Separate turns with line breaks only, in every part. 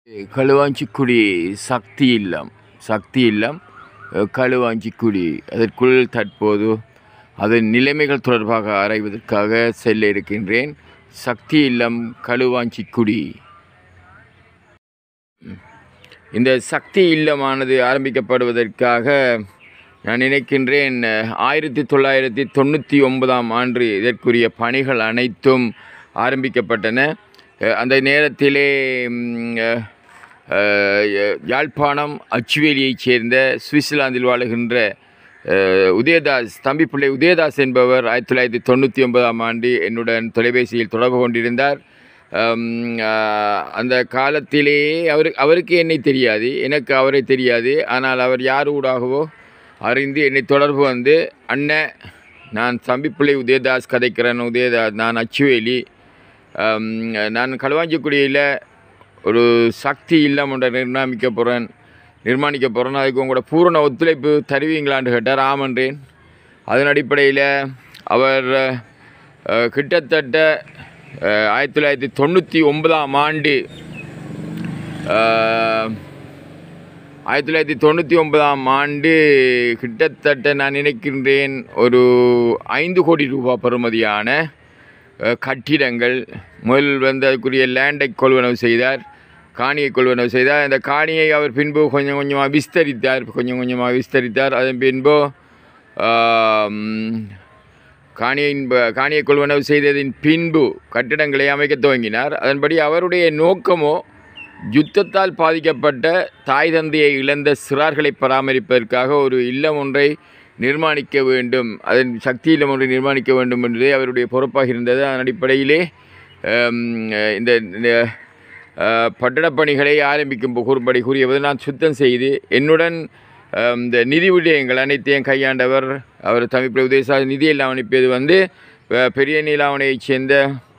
களுவாஞ்சிக்குடி சக்தி இல்லம் சக்தி இல்லம் அஹ், களுவாஞ்சிக்குடி அதற்குள் தற்போது அதன் நிலைமைகள் தொடர்பாக ஆராய்வதற்காக செல்ல இருக்கின்றேன் சக்தி இல்லம் களுவாஞ்சிக்குடி இந்த சக்தி இல்லமானது ஆரம்பிக்கப்படுவதற்காக நான் நினைக்கின்றேன் அஹ், ஆயிரத்தி தொள்ளாயிரத்தி தொண்ணூற்றி ஒன்பதாம் ஆண்டு இதற்குரிய பணிகள் அனைத்தும் ஆரம்பிக்கப்பட்டன அஹ், அந்த நேரத்திலே ம், அஹ், அஹ், யாழ்ப்பாணம் அச்சுவேலியைச் சேர்ந்த சுவிட்சர்லாந்தில் வாழுகின்ற அஹ், உதயதாஸ் தம்பிப்பிள்ளை உதயதாஸ் என்பவர் ஆயிரத்தி தொள்ளாயிரத்தி தொண்ணூற்றி ஒன்பதாம் ஆண்டு என்னுடன் தொலைபேசியில் தொடர்பு கொண்டிருந்தார் அம், ஆஹ், அந்த காலத்திலேயே அவர் அவருக்கு என்னை தெரியாது எனக்கு அவரை தெரியாது ஆனால் அவர் யார் ஊடாகவோ அறிந்து என்னை தொடர்பு வந்து அண்ணன் நான் தம்பிப்பிள்ளை உதயதாஸ் கதைக்கிறேன் உதயதாஸ் நான் அச்சுவேலி அம், நான் களுவாஞ்சிக்குடியில் ஒரு சக்தி இல்லம் ஒன்றை நிர்ணயிக்க போகிறேன் நிர்மாணிக்க போகிறேன் அதுக்கு உங்களோட பூரண ஒத்துழைப்பு தருவீங்களான்னு கேட்டார் ஆமன்றேன் அதன் அடிப்படையில் அவர் அஹ், கிட்டத்தட்ட அஹ், ஆயிரத்தி தொள்ளாயிரத்தி தொண்ணூற்றி ஒன்பதாம் ஆண்டு அஹ், ஆயிரத்தி தொள்ளாயிரத்தி தொண்ணூற்றி ஒன்பதாம் ஆண்டு கிட்டத்தட்ட நான் நினைக்கின்றேன் ஒரு ஐந்து கோடி ரூபாய் பெறுமதியான அஹ், கட்டிடங்கள் முதல் வந்து அதுக்குரிய லேண்டை கொள்வனவு செய்தார் காணியை கொள்வனவு செய்தார் அந்த காணியை அவர் பின்பு கொஞ்சம் கொஞ்சமாக விஸ்தரித்தார் கொஞ்சம் கொஞ்சமாக விஸ்தரித்தார் அதன் பின்பு ஆம், காணியின் ப- காணியை கொள்வனவு செய்ததின் பின்பு கட்டிடங்களை அமைக்க துவங்கினார் அதன்படி அவருடைய நோக்கமோ யுத்தத்தால் பாதிக்கப்பட்ட தாய் தந்தையை இழந்த சிறார்களை பராமரிப்பதற்காக ஒரு இல்லம் ஒன்றை நிர்மாணிக்க வேண்டும் அதன் சக்தி இல்லம் ஒன்றை நிர்மாணிக்க வேண்டும் என்பதே அவருடைய பொறுப்பாக இருந்தது அதன் அடிப்படையிலே ஆம், இந்த இந்த, அஹ், கட்டடப் பணிகளை ஆரம்பிக்கும் கூறும்படி கூறியபோது நான் சுத்தம் செய்து என்னுடன் அஹ், இந்த நிதி விடயங்கள் அனைத்தையும் கையாண்டவர் அவர் தமிழ் உதயசா நிதி எல்லாம் அனுப்பியது வந்து அஹ், பெரிய நீலாவணையைச் சேர்ந்த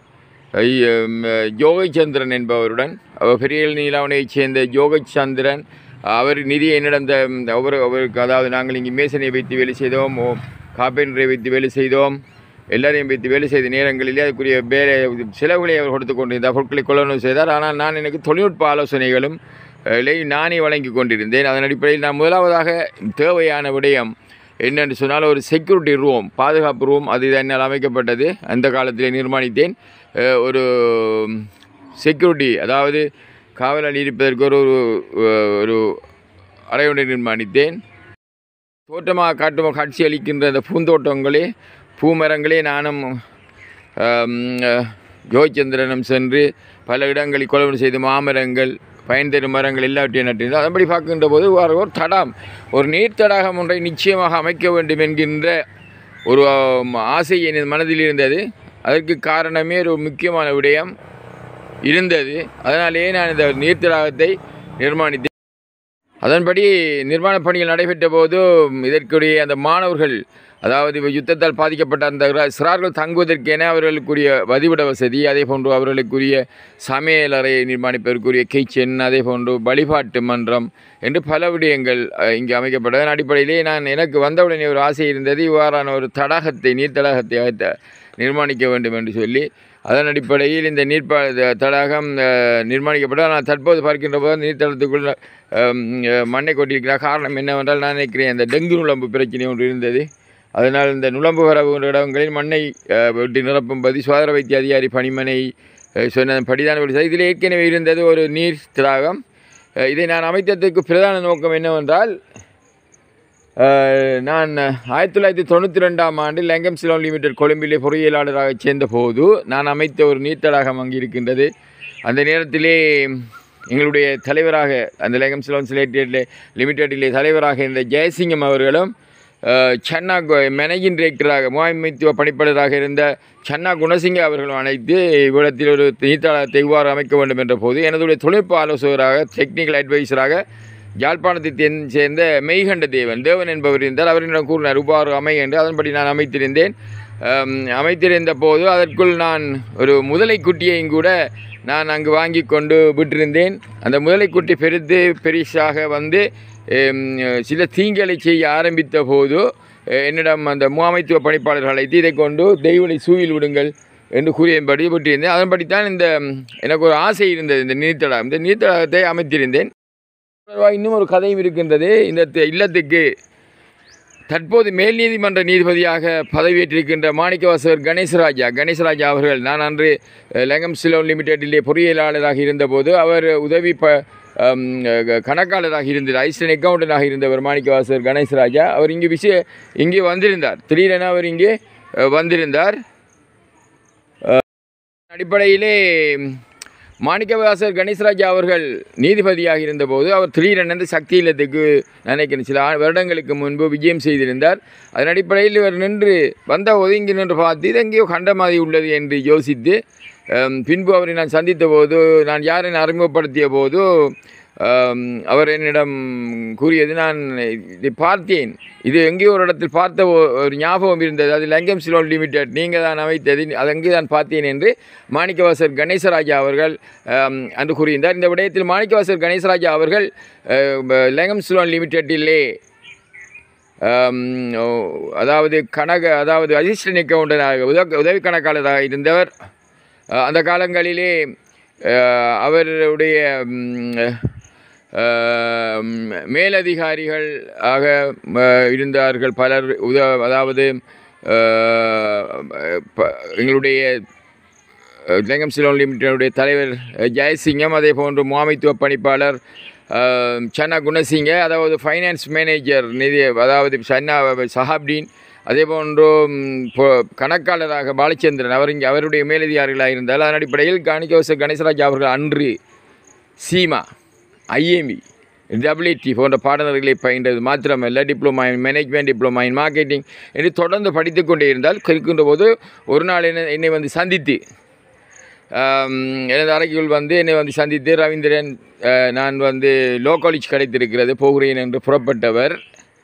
ஐ- ம், யோகச்சந்திரன் என்பவருடன் அவர் பெரிய நீலாவணையைச் சேர்ந்த யோகச்சந்திரன் அவர் நிதி என்னிடம் இந்த இந்த அவர் அவருக்கு அதாவது நாங்கள் இங்கே மேசனை வைத்து வேலை செய்தோம் ஓ காப்பேண்டரை வைத்து வேலை செய்தோம் எல்லாரையும் வைத்து வேலை செய்த நேரங்களிலே அதுக்குரிய வேலை செலவுகளை அவர் கொடுத்து கொண்டிருந்தார் பொருட்களை கொள்ளணும் செய்தார் ஆனால் நான் எனக்கு தொழில்நுட்ப ஆலோசனைகளும் அஹ், லை நானே வழங்கி கொண்டிருந்தேன் அதன் அடிப்படையில் நான் முதலாவதாக தேவையான விடயம் என்னென்று சொன்னால் ஒரு செக்யூரிட்டி ரூம் பாதுகாப்பு ரூம் அது என்னால் அமைக்கப்பட்டது அந்த காலத்திலே நிர்மாணித்தேன் அஹ், ஒரு செக்யூரிட்டி அதாவது காவலாளி இருப்பதற்கு ஒரு ஒரு- ஒரு அறை ஒன்றை நிர்மாணித்தேன் தோட்டமாக காட்டும் காட்சி அளிக்கின்ற அந்த பூந்தோட்டங்களே பூமரங்களே நானும் ஆம், அஹ், யோகச்சந்திரனும் சென்று பல இடங்களில் கொள்வனை செய்து மாமரங்கள் பயன் தரும் மரங்கள் எல்லாவற்றையும் நட்டிருந்தோம் அதன்படி பார்க்கின்ற போது ஒரு ஒரு தடம் ஒரு நீர் தடாகம் ஒன்றை நிச்சயமாக அமைக்க வேண்டும் என்கின்ற ஒரு ஆம், ஆசை என் மனதில் இருந்தது அதற்கு காரணமே ஒரு முக்கியமான விடயம் இருந்தது அதனாலேயே நான் இந்த நீர் தடாகத்தை நிர்மாணித்தேன் அதன்படி நிர்மாண பணிகள் நடைபெற்ற போது இதற்குரிய அந்த மாணவர்கள் அதாவது இவ யுத்தத்தால் பாதிக்கப்பட்ட அந்த ர- சிறார்கள் தங்குவதற்கென அவர்களுக்குரிய வதிவிட வசதி அதே போன்று அவர்களுக்குரிய சமையலறையை நிர்மாணிப்பதற்குரிய கிச்சன் அதே போன்று வழிபாட்டு மன்றம் என்று பல விடயங்கள் அஹ், இங்கு அமைக்கப்பட்டதன் அடிப்படையிலே நான் எனக்கு வந்தவுடனே ஒரு ஆசை இருந்தது இவ்வாறான ஒரு தடாகத்தை நீர் தடாகத்தை அகத்த- நிர்மாணிக்க வேண்டும் என்று சொல்லி அதன் அடிப்படையில் இந்த நீர்ப்பா த- தடாகம் அஹ், நிர்மாணிக்கப்பட்டது ஆனால் தற்போது பார்க்கின்ற போது நீர்த்தடத்துக்குள்ள அஹ், அஹ், மண்ணை கொட்டியிருக்கிறார் காரணம் என்னவென்றால் நான் நினைக்கிறேன் இந்த டெங்கு நுழம்பு பிரச்சனை ஒன்று இருந்தது அதனால் இந்த நுழம்பு வரவுகின்ற இடங்களில் மண்ணை அஹ், வெட்டி நிரப்பும்படி சுகாதார வைத்திய அதிகாரி பணிமனை அஹ், சொன்ன படிதான் இதில் ஏற்கனவே இருந்தது ஒரு நீர் தடாகம் அஹ், இதை நான் அமைத்ததற்கு பிரதான நோக்கம் என்னவென்றால் அஹ், நான் ஆயிரத்தி தொள்ளாயிரத்தி தொண்ணூற்றி ரெண்டாம் ஆண்டு லங்கம் சிலோன் லிமிடெட் கொழும்பிலே பொறியியலாளராக சேர்ந்த போது நான் அமைத்த ஒரு நீர்த்தடாகம் அங்கு இருக்கின்றது அந்த நேரத்திலே எங்களுடைய தலைவராக அந்த லங்கம் சிலோன் சிலேட்டட் லிமிடெட்டிலே தலைவராக இருந்த ஜெயசிங்கம் அவர்களும் அஹ், சன்னா மேனேஜிங் டிரெக்டராக முகாமைத்துவ பணிப்பாளராக இருந்த சன்னா குணசிங்க அவர்களும் அழைத்து இவ்விடத்தில் ஒரு நீர்த்தடாகத்தை இவ்வாறு அமைக்க வேண்டும் என்ற போது எனதுடைய தொழில்நுட்ப ஆலோசகராக டெக்னிக்கல் அட்வைசராக யாழ்ப்பாணத்தை தென் சேர்ந்த மெய்கண்ட தேவன் தேவன் என்பவர் இருந்தார் அவரிடம் கூறினார் இவ்வாறு அமை என்று அதன்படி நான் அமைத்திருந்தேன் அம், அமைத்திருந்த போது அதற்குள் நான் ஒரு முதலை குட்டியையும் கூட நான் அங்கு வாங்கி கொண்டு விட்டிருந்தேன் அந்த முதலை குட்டி பெருத்து பெரிசாக வந்து எம், சில தீங்களை செய்ய ஆரம்பித்த போது அஹ், என்னிடம் அந்த முகாமைத்துவ பணிப்பாளர்கள் அழைத்து இதை கொண்டு தெய்வனை சூவில் விடுங்கள் என்று கூறியபடி விட்டிருந்தேன் அதன்படித்தான் இந்த ம், எனக்கு ஒரு ஆசை இருந்தது இந்த நீர்த்தடாகம் இந்த நீர்த்தடாகத்தை அமைத்திருந்தேன் இன்னும் ஒரு கதையும் இருக்கின்றது இந்த த- இல்லத்துக்கு தற்போது மேல் நீதிமன்ற நீதிபதியாக பதவியேற்றிருக்கின்ற மாணிக்கவாசகர் கணேசராஜா கணேசராஜா அவர்கள் நான் அன்று அஹ், லங்கம் சிலோன் லிமிடெட்டிலே பொறியியலாளராக இருந்தபோது அவர் உதவி ப அம், அஹ், கணக்காளராக இருந்தார் ஐஸ்டன் அக்கௌண்டனாக இருந்தவர் மாணிக்கவாசகர் கணேசராஜா அவர் இங்கே விஷய இங்கே வந்திருந்தார் திடீரென அவர் இங்கே அஹ், வந்திருந்தார் அடிப்படையிலே மாணிக்கவாசர் கணேசராஜா அவர்கள் நீதிபதியாக இருந்தபோது அவர் திடீரென இந்த சக்தி இல்லத்துக்கு நினைக்கிறேன் சில ஆ- வருடங்களுக்கு முன்பு விஜயம் செய்திருந்தார் அதன் அடிப்படையில் இவர் நின்று வந்தபோது இங்கு நின்று பார்த்து இது எங்கேயோ கண்டமாதி உள்ளது என்று யோசித்து அம், பின்பு அவரை நான் சந்தித்த போது நான் யாரை அறிமுகப்படுத்திய போது அம், அவர் என்னிடம் கூறியது நான் இதை பார்த்தேன் இது எங்கேயோ ஒரு இடத்தில் பார்த்த ஒ- ஒரு ஞாபகம் இருந்தது அது லங்கம் சிலோன் லிமிடெட் நீங்கள் தான் அமைத்தது அது அங்கே தான் பார்த்தேன் என்று மாணிக்கவாசர் கணேசராஜா அவர்கள் அம், அன்று கூறியிருந்தார் இந்த விடயத்தில் மாணிக்கவாசர் கணேசராஜா அவர்கள் அஹ், ப- லங்கம் சிலோன் லிமிடெட்டிலே ஆம், ஓ, அதாவது கணக அதாவது அசிஸ்டன்ட் அக்கௌண்டராக உதவி உதவி கணக்காளராக இருந்தவர் அஹ், அந்த காலங்களிலே அஹ், அவருடைய ம், அஹ், மேலதிகாரிகள் ஆக ம, இருந்தார்கள் பலர் உத அதாவது அஹ், ப- எங்களுடைய லங்கம் சிலோன் லிமிடெடுடைய தலைவர் அஹ், ஜெயசிங்கம் அதே போன்று முகாமைத்துவ பணிப்பாளர் அஹ், சன்னா குணசிங்க அதாவது ஃபைனான்ஸ் மேனேஜர் நிதி அதாவது சன்னா சஹாப்டீன் அதே போன்று ம், பொ- கணக்காளராக பாலச்சந்திரன் அவர் இங்கே அவருடைய மேலதிகாரிகளாக இருந்தால் அதன் அடிப்படையில் காணிக்கவச கணேசராஜ் அவர்கள் அன்று சீமா ஐஎம்இ டபிள்யூடி போன்ற பாடநெறிகளை பயின்றது மாத்திரமல்ல diploma in management diploma in marketing என்று தொடர்ந்து படித்து கொண்டே இருந்தால் இருக்கின்ற போது ஒரு நாள் என்ன என்னை வந்து சந்தித்து ஆம், எனது அறைக்குள் வந்து என்னை வந்து சந்தித்து ரவீந்திரன் அஹ், நான் வந்து லோ காலேஜ் கிடைத்திருக்கிறது போகிறேன் என்று புறப்பட்டவர்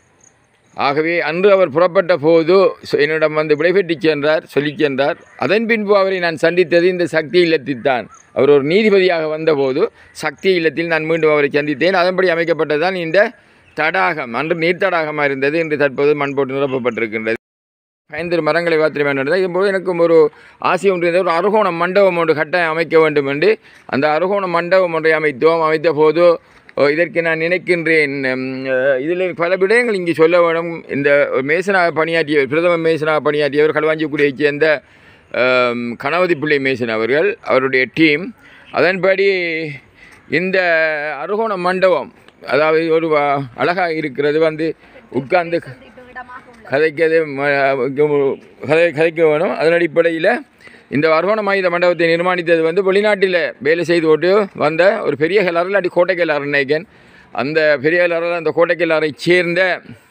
ஆகவே அன்று அவர் புறப்பட்ட போது சொ- என்னிடம் வந்து விடைபெற்று சென்றார் சொல்லிச் சென்றார் அதன் பின்பு அவரை நான் சந்தித்தது இந்த சக்தி இல்லத்தில் தான் அவர் ஒரு நீதிபதியாக வந்தபோது சக்தி இல்லத்தில் நான் மீண்டும் அவரை சந்தித்தேன் அதன்படி அமைக்கப்பட்டதுதான் இந்த தடாகம் அன்று நீர் தடாகமாக இருந்தது இன்று தற்போது மண் போட்டு நிரப்பப்பட்டிருக்கின்றது ஐந்து மரங்களை வாத்திர வேண்டும் இதுபோது எனக்கும் ஒரு ஆசை ஒன்று இருந்தது ஒரு அருகோண மண்டபம் ஒன்று கட்டாயம் அமைக்க வேண்டும் என்று அந்த அருகோண மண்டபம் ஒன்றை அமைத்தோம் அமைத்த போது ஓ, இதற்கு நான் நினைக்கின்றேன் ம், அஹ், இதில் பல விடயங்கள் இங்கே சொல்ல வேண்டும் இந்த மேசனாக பணியாற்றியவர் பிரதம மேசனாக பணியாற்றியவர் களுவாஞ்சிக்குடியைச் சேர்ந்த அம், கணபதி பிள்ளை மேசன் அவர்கள் அவருடைய டீம் அதன்படி இந்த அருகோண மண்டபம் அதாவது ஒரு வ- அழகாக இருக்கிறது வந்து உட்கார்ந்து கதைக்கிறது ம- கதை கதைக்க வேணும் அதன் அடிப்படையில் இந்த வர்கோண ஆயுத மண்டபத்தை நிர்மாணித்தது வந்து வெளிநாட்டில் வேலை செய்து கொண்டு வந்த ஒரு பெரிய கிளறு இல்லாட்டி கோட்டைக்கிழறு நினைக்கன் அந்த பெரிய கிளறு அந்த கோட்டைக்கிழரை சேர்ந்த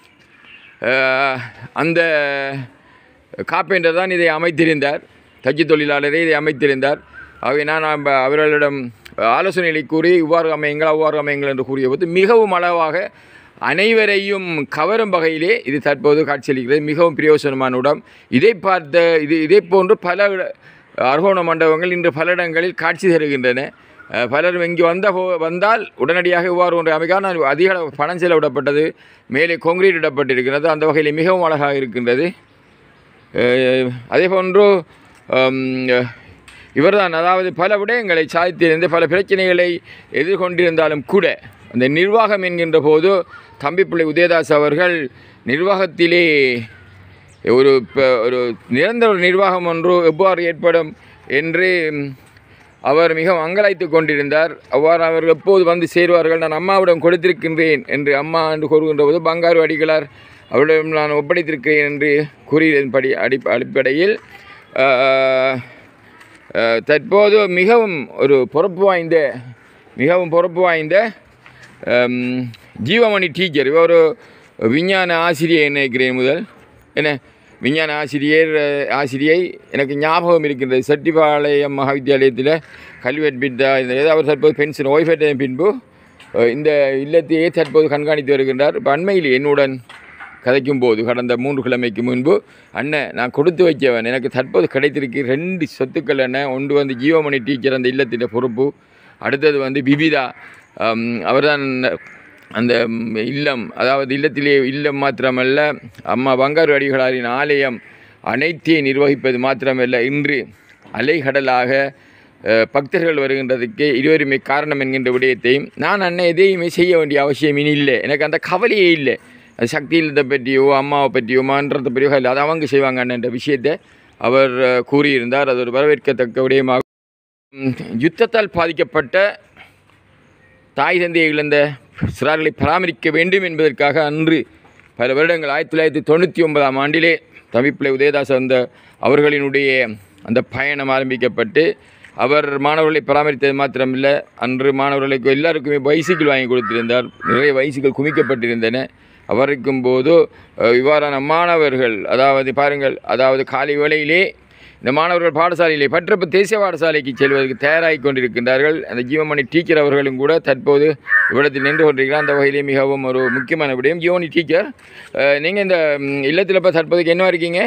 அஹ், அந்த காப்பேண்டர் தான் இதை அமைத்திருந்தார் தச்சு தொழிலாளரே இதை அமைத்திருந்தார் ஆகவே நான் அப்ப அவர்களிடம் ஆலோசனைகளை கூறி இவ்வாறு அமையுங்கள் அவ்வாறு அமையுங்கள் என்று கூறிய போது மிகவும் அளவாக அனைவரையும் கவரும் வகையிலே இது தற்போது காட்சியளிக்கிறது மிகவும் பிரயோசனமான இடம் இதை பார்த்த இது இதே போன்று பல இட- அர்கோண மண்டபங்கள் இன்று பல இடங்களில் காட்சி தருகின்றன அஹ், பலரும் இங்கு வந்த போ வந்தால் உடனடியாக இவ்வாறு ஒன்று அமைக்கான அதிக அளவு பணம் செலவிடப்பட்டது மேலே கொங்கிரீட் இடப்பட்டிருக்கிறது அந்த வகையில் மிகவும் அழகாக இருக்கின்றது அஹ், அதே போன்று ஹம், இவர்தான் அதாவது பல விடயங்களை சாதித்திருந்து பல பிரச்சனைகளை எதிர்கொண்டிருந்தாலும் கூட அந்த நிர்வாகம் என்கின்ற போது தம்பிப்பிள்ளை உதயதாஸ் அவர்கள் நிர்வாகத்திலே ஒரு ப- ஒரு நிரந்தர நிர்வாகம் ஒன்று எவ்வாறு ஏற்படும் என்று ம், அவர் மிகவும் அங்கலாய்த்து கொண்டிருந்தார் அவ்வாறு அவர் எப்போது வந்து சேருவார்கள் நான் அம்மாவிடம் கொடுத்திருக்கின்றேன் என்று அம்மா என்று கூறுகின்ற போது பங்காரு அடிகளார் அவரிடம் நான் ஒப்படைத்திருக்கிறேன் என்று கூறியதன்படி அடி அடிப்படையில் ஆஹ், ஆஹ், தற்போது மிகவும் ஒரு பொறுப்பு வாய்ந்த மிகவும் பொறுப்பு வாய்ந்த ஆம், ஜீவமணி டீச்சர் இவர் ஒரு விஞ்ஞான ஆசிரியர் நினைக்கிறேன் முதல் என்ன விஞ்ஞான ஆசிரியர் அஹ், ஆசிரியை எனக்கு ஞாபகம் இருக்கின்றது செட்டிபாளையம் மகாவித்தியாலயத்தில் கல்வி கற்பித்தா இருந்தது அவர் தற்போது பென்ஷன் ஓய்வு பெற்ற பின்பு அஹ், இந்த இல்லத்தையே தற்போது கண்காணித்து வருகின்றார் இப்போ அண்மையில் என்னுடன் கதைக்கும் போது கடந்த மூன்று கிழமைக்கு முன்பு அண்ணன் நான் கொடுத்து வைக்கவன் எனக்கு தற்போது கிடைத்திருக்கு ரெண்டு சொத்துக்கள் என்ன ஒன்று வந்து ஜீவமணி டீச்சர் அந்த இல்லத்தின் பொறுப்பு அடுத்தது வந்து பிபிதா ஆம், அவர்தான் அந்த ம், இல்லம் அதாவது இல்லத்திலே இல்லம் மாத்திரமல்ல அம்மா பங்காரு அடிகளாரின் ஆலயம் அனைத்தையும் நிர்வகிப்பது மாத்திரமல்ல இன்று அலைகடலாக அஹ், பக்தர்கள் வருகின்றதுக்கு இருவருமே காரணம் என்கின்ற விடயத்தையும் நான் அண்ணன் எதையுமே செய்ய வேண்டிய அவசியம் இனி இல்லை எனக்கு அந்த கவலையே இல்லை அது சக்தி இல்லத்தை பற்றியோ அம்மாவை பற்றியோ மன்றத்தை பற்றியோ இல்லை அது அவங்க செய்வாங்க அண்ணன்ற விஷயத்தை அவர் அஹ், கூறியிருந்தார் அது ஒரு வரவேற்கத்தக்க விடயமாக ம், யுத்தத்தால் பாதிக்கப்பட்ட தாய் தந்தையை இழந்த சிறார்களை பராமரிக்க வேண்டும் என்பதற்காக அன்று பல வருடங்கள் ஆயிரத்தி தொள்ளாயிரத்தி தொண்ணூற்றி ஒன்பதாம் ஆண்டிலே தம்பிப்பிள்ளை உதயதாஸ் வந்த அவர்களினுடைய அந்த பயணம் ஆரம்பிக்கப்பட்டு அவர் மாணவர்களை பராமரித்தது மாத்திரமில்லை அன்று மாணவர்களுக்கு எல்லாருக்குமே பைசிக்கிள் வாங்கி கொடுத்திருந்தார் நிறைய பைசிக்கிள் குமிக்கப்பட்டிருந்தன அவருக்கும் போது அஹ், இவ்வாறான மாணவர்கள் அதாவது பாருங்கள் அதாவது காலை வேளையிலே இந்த மாணவர்கள் பாடசாலையிலே பற்றப்பு தேசிய பாடசாலைக்கு செல்வதற்கு தயாராகி கொண்டிருக்கின்றார்கள் அந்த ஜீவமணி டீச்சர் அவர்களும் கூட தற்போது இவ்விடத்தில் நின்று கொண்டிருக்கிறார் அந்த வகையிலே மிகவும் ஒரு முக்கியமான விடயம் ஜீவமணி டீச்சர் நீங்கள் இந்த ம், இல்லத்தில் இப்போ தற்போதைக்கு என்ன இருக்கீங்க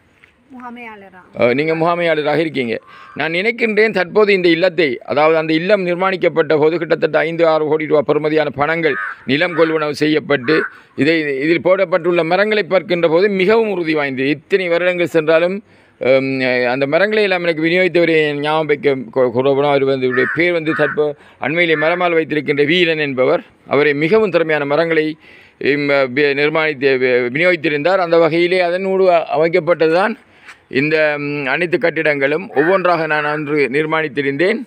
முகாமையாளரா
நீங்கள் முகாமையாளராக இருக்கீங்க நான் நினைக்கின்றேன் தற்போது இந்த இல்லத்தை அதாவது அந்த இல்லம் நிர்மாணிக்கப்பட்ட போது கிட்டத்தட்ட ஐந்து ஆறு கோடி ரூபாய் பெறுமதியான பணங்கள் நிலம் கொள்வனவு செய்யப்பட்டு இதை இதில் போடப்பட்டுள்ள மரங்களை பார்க்கின்ற போது மிகவும் உறுதி வாய்ந்தது இத்தனை வருடங்கள் சென்றாலும் ஹம், அந்த மரங்களை எல்லாம் எனக்கு விநியோகித்தவரை ஞாபகம் வைக்க கொ- கூறப்படும் அவர் வந்து இவருடைய பேர் வந்து தற்போ அண்மையிலே மரமால் வைத்திருக்கின்ற வீரன் என்பவர் அவரை மிகவும் திறமையான மரங்களை இம், வி- நிர்மாணித்து வி- விநியோகித்திருந்தார் அந்த வகையிலே அதனோடு அமைக்கப்பட்டதுதான் இந்த ம், அனைத்து கட்டிடங்களும் ஒவ்வொன்றாக நான் அன்று நிர்மாணித்திருந்தேன்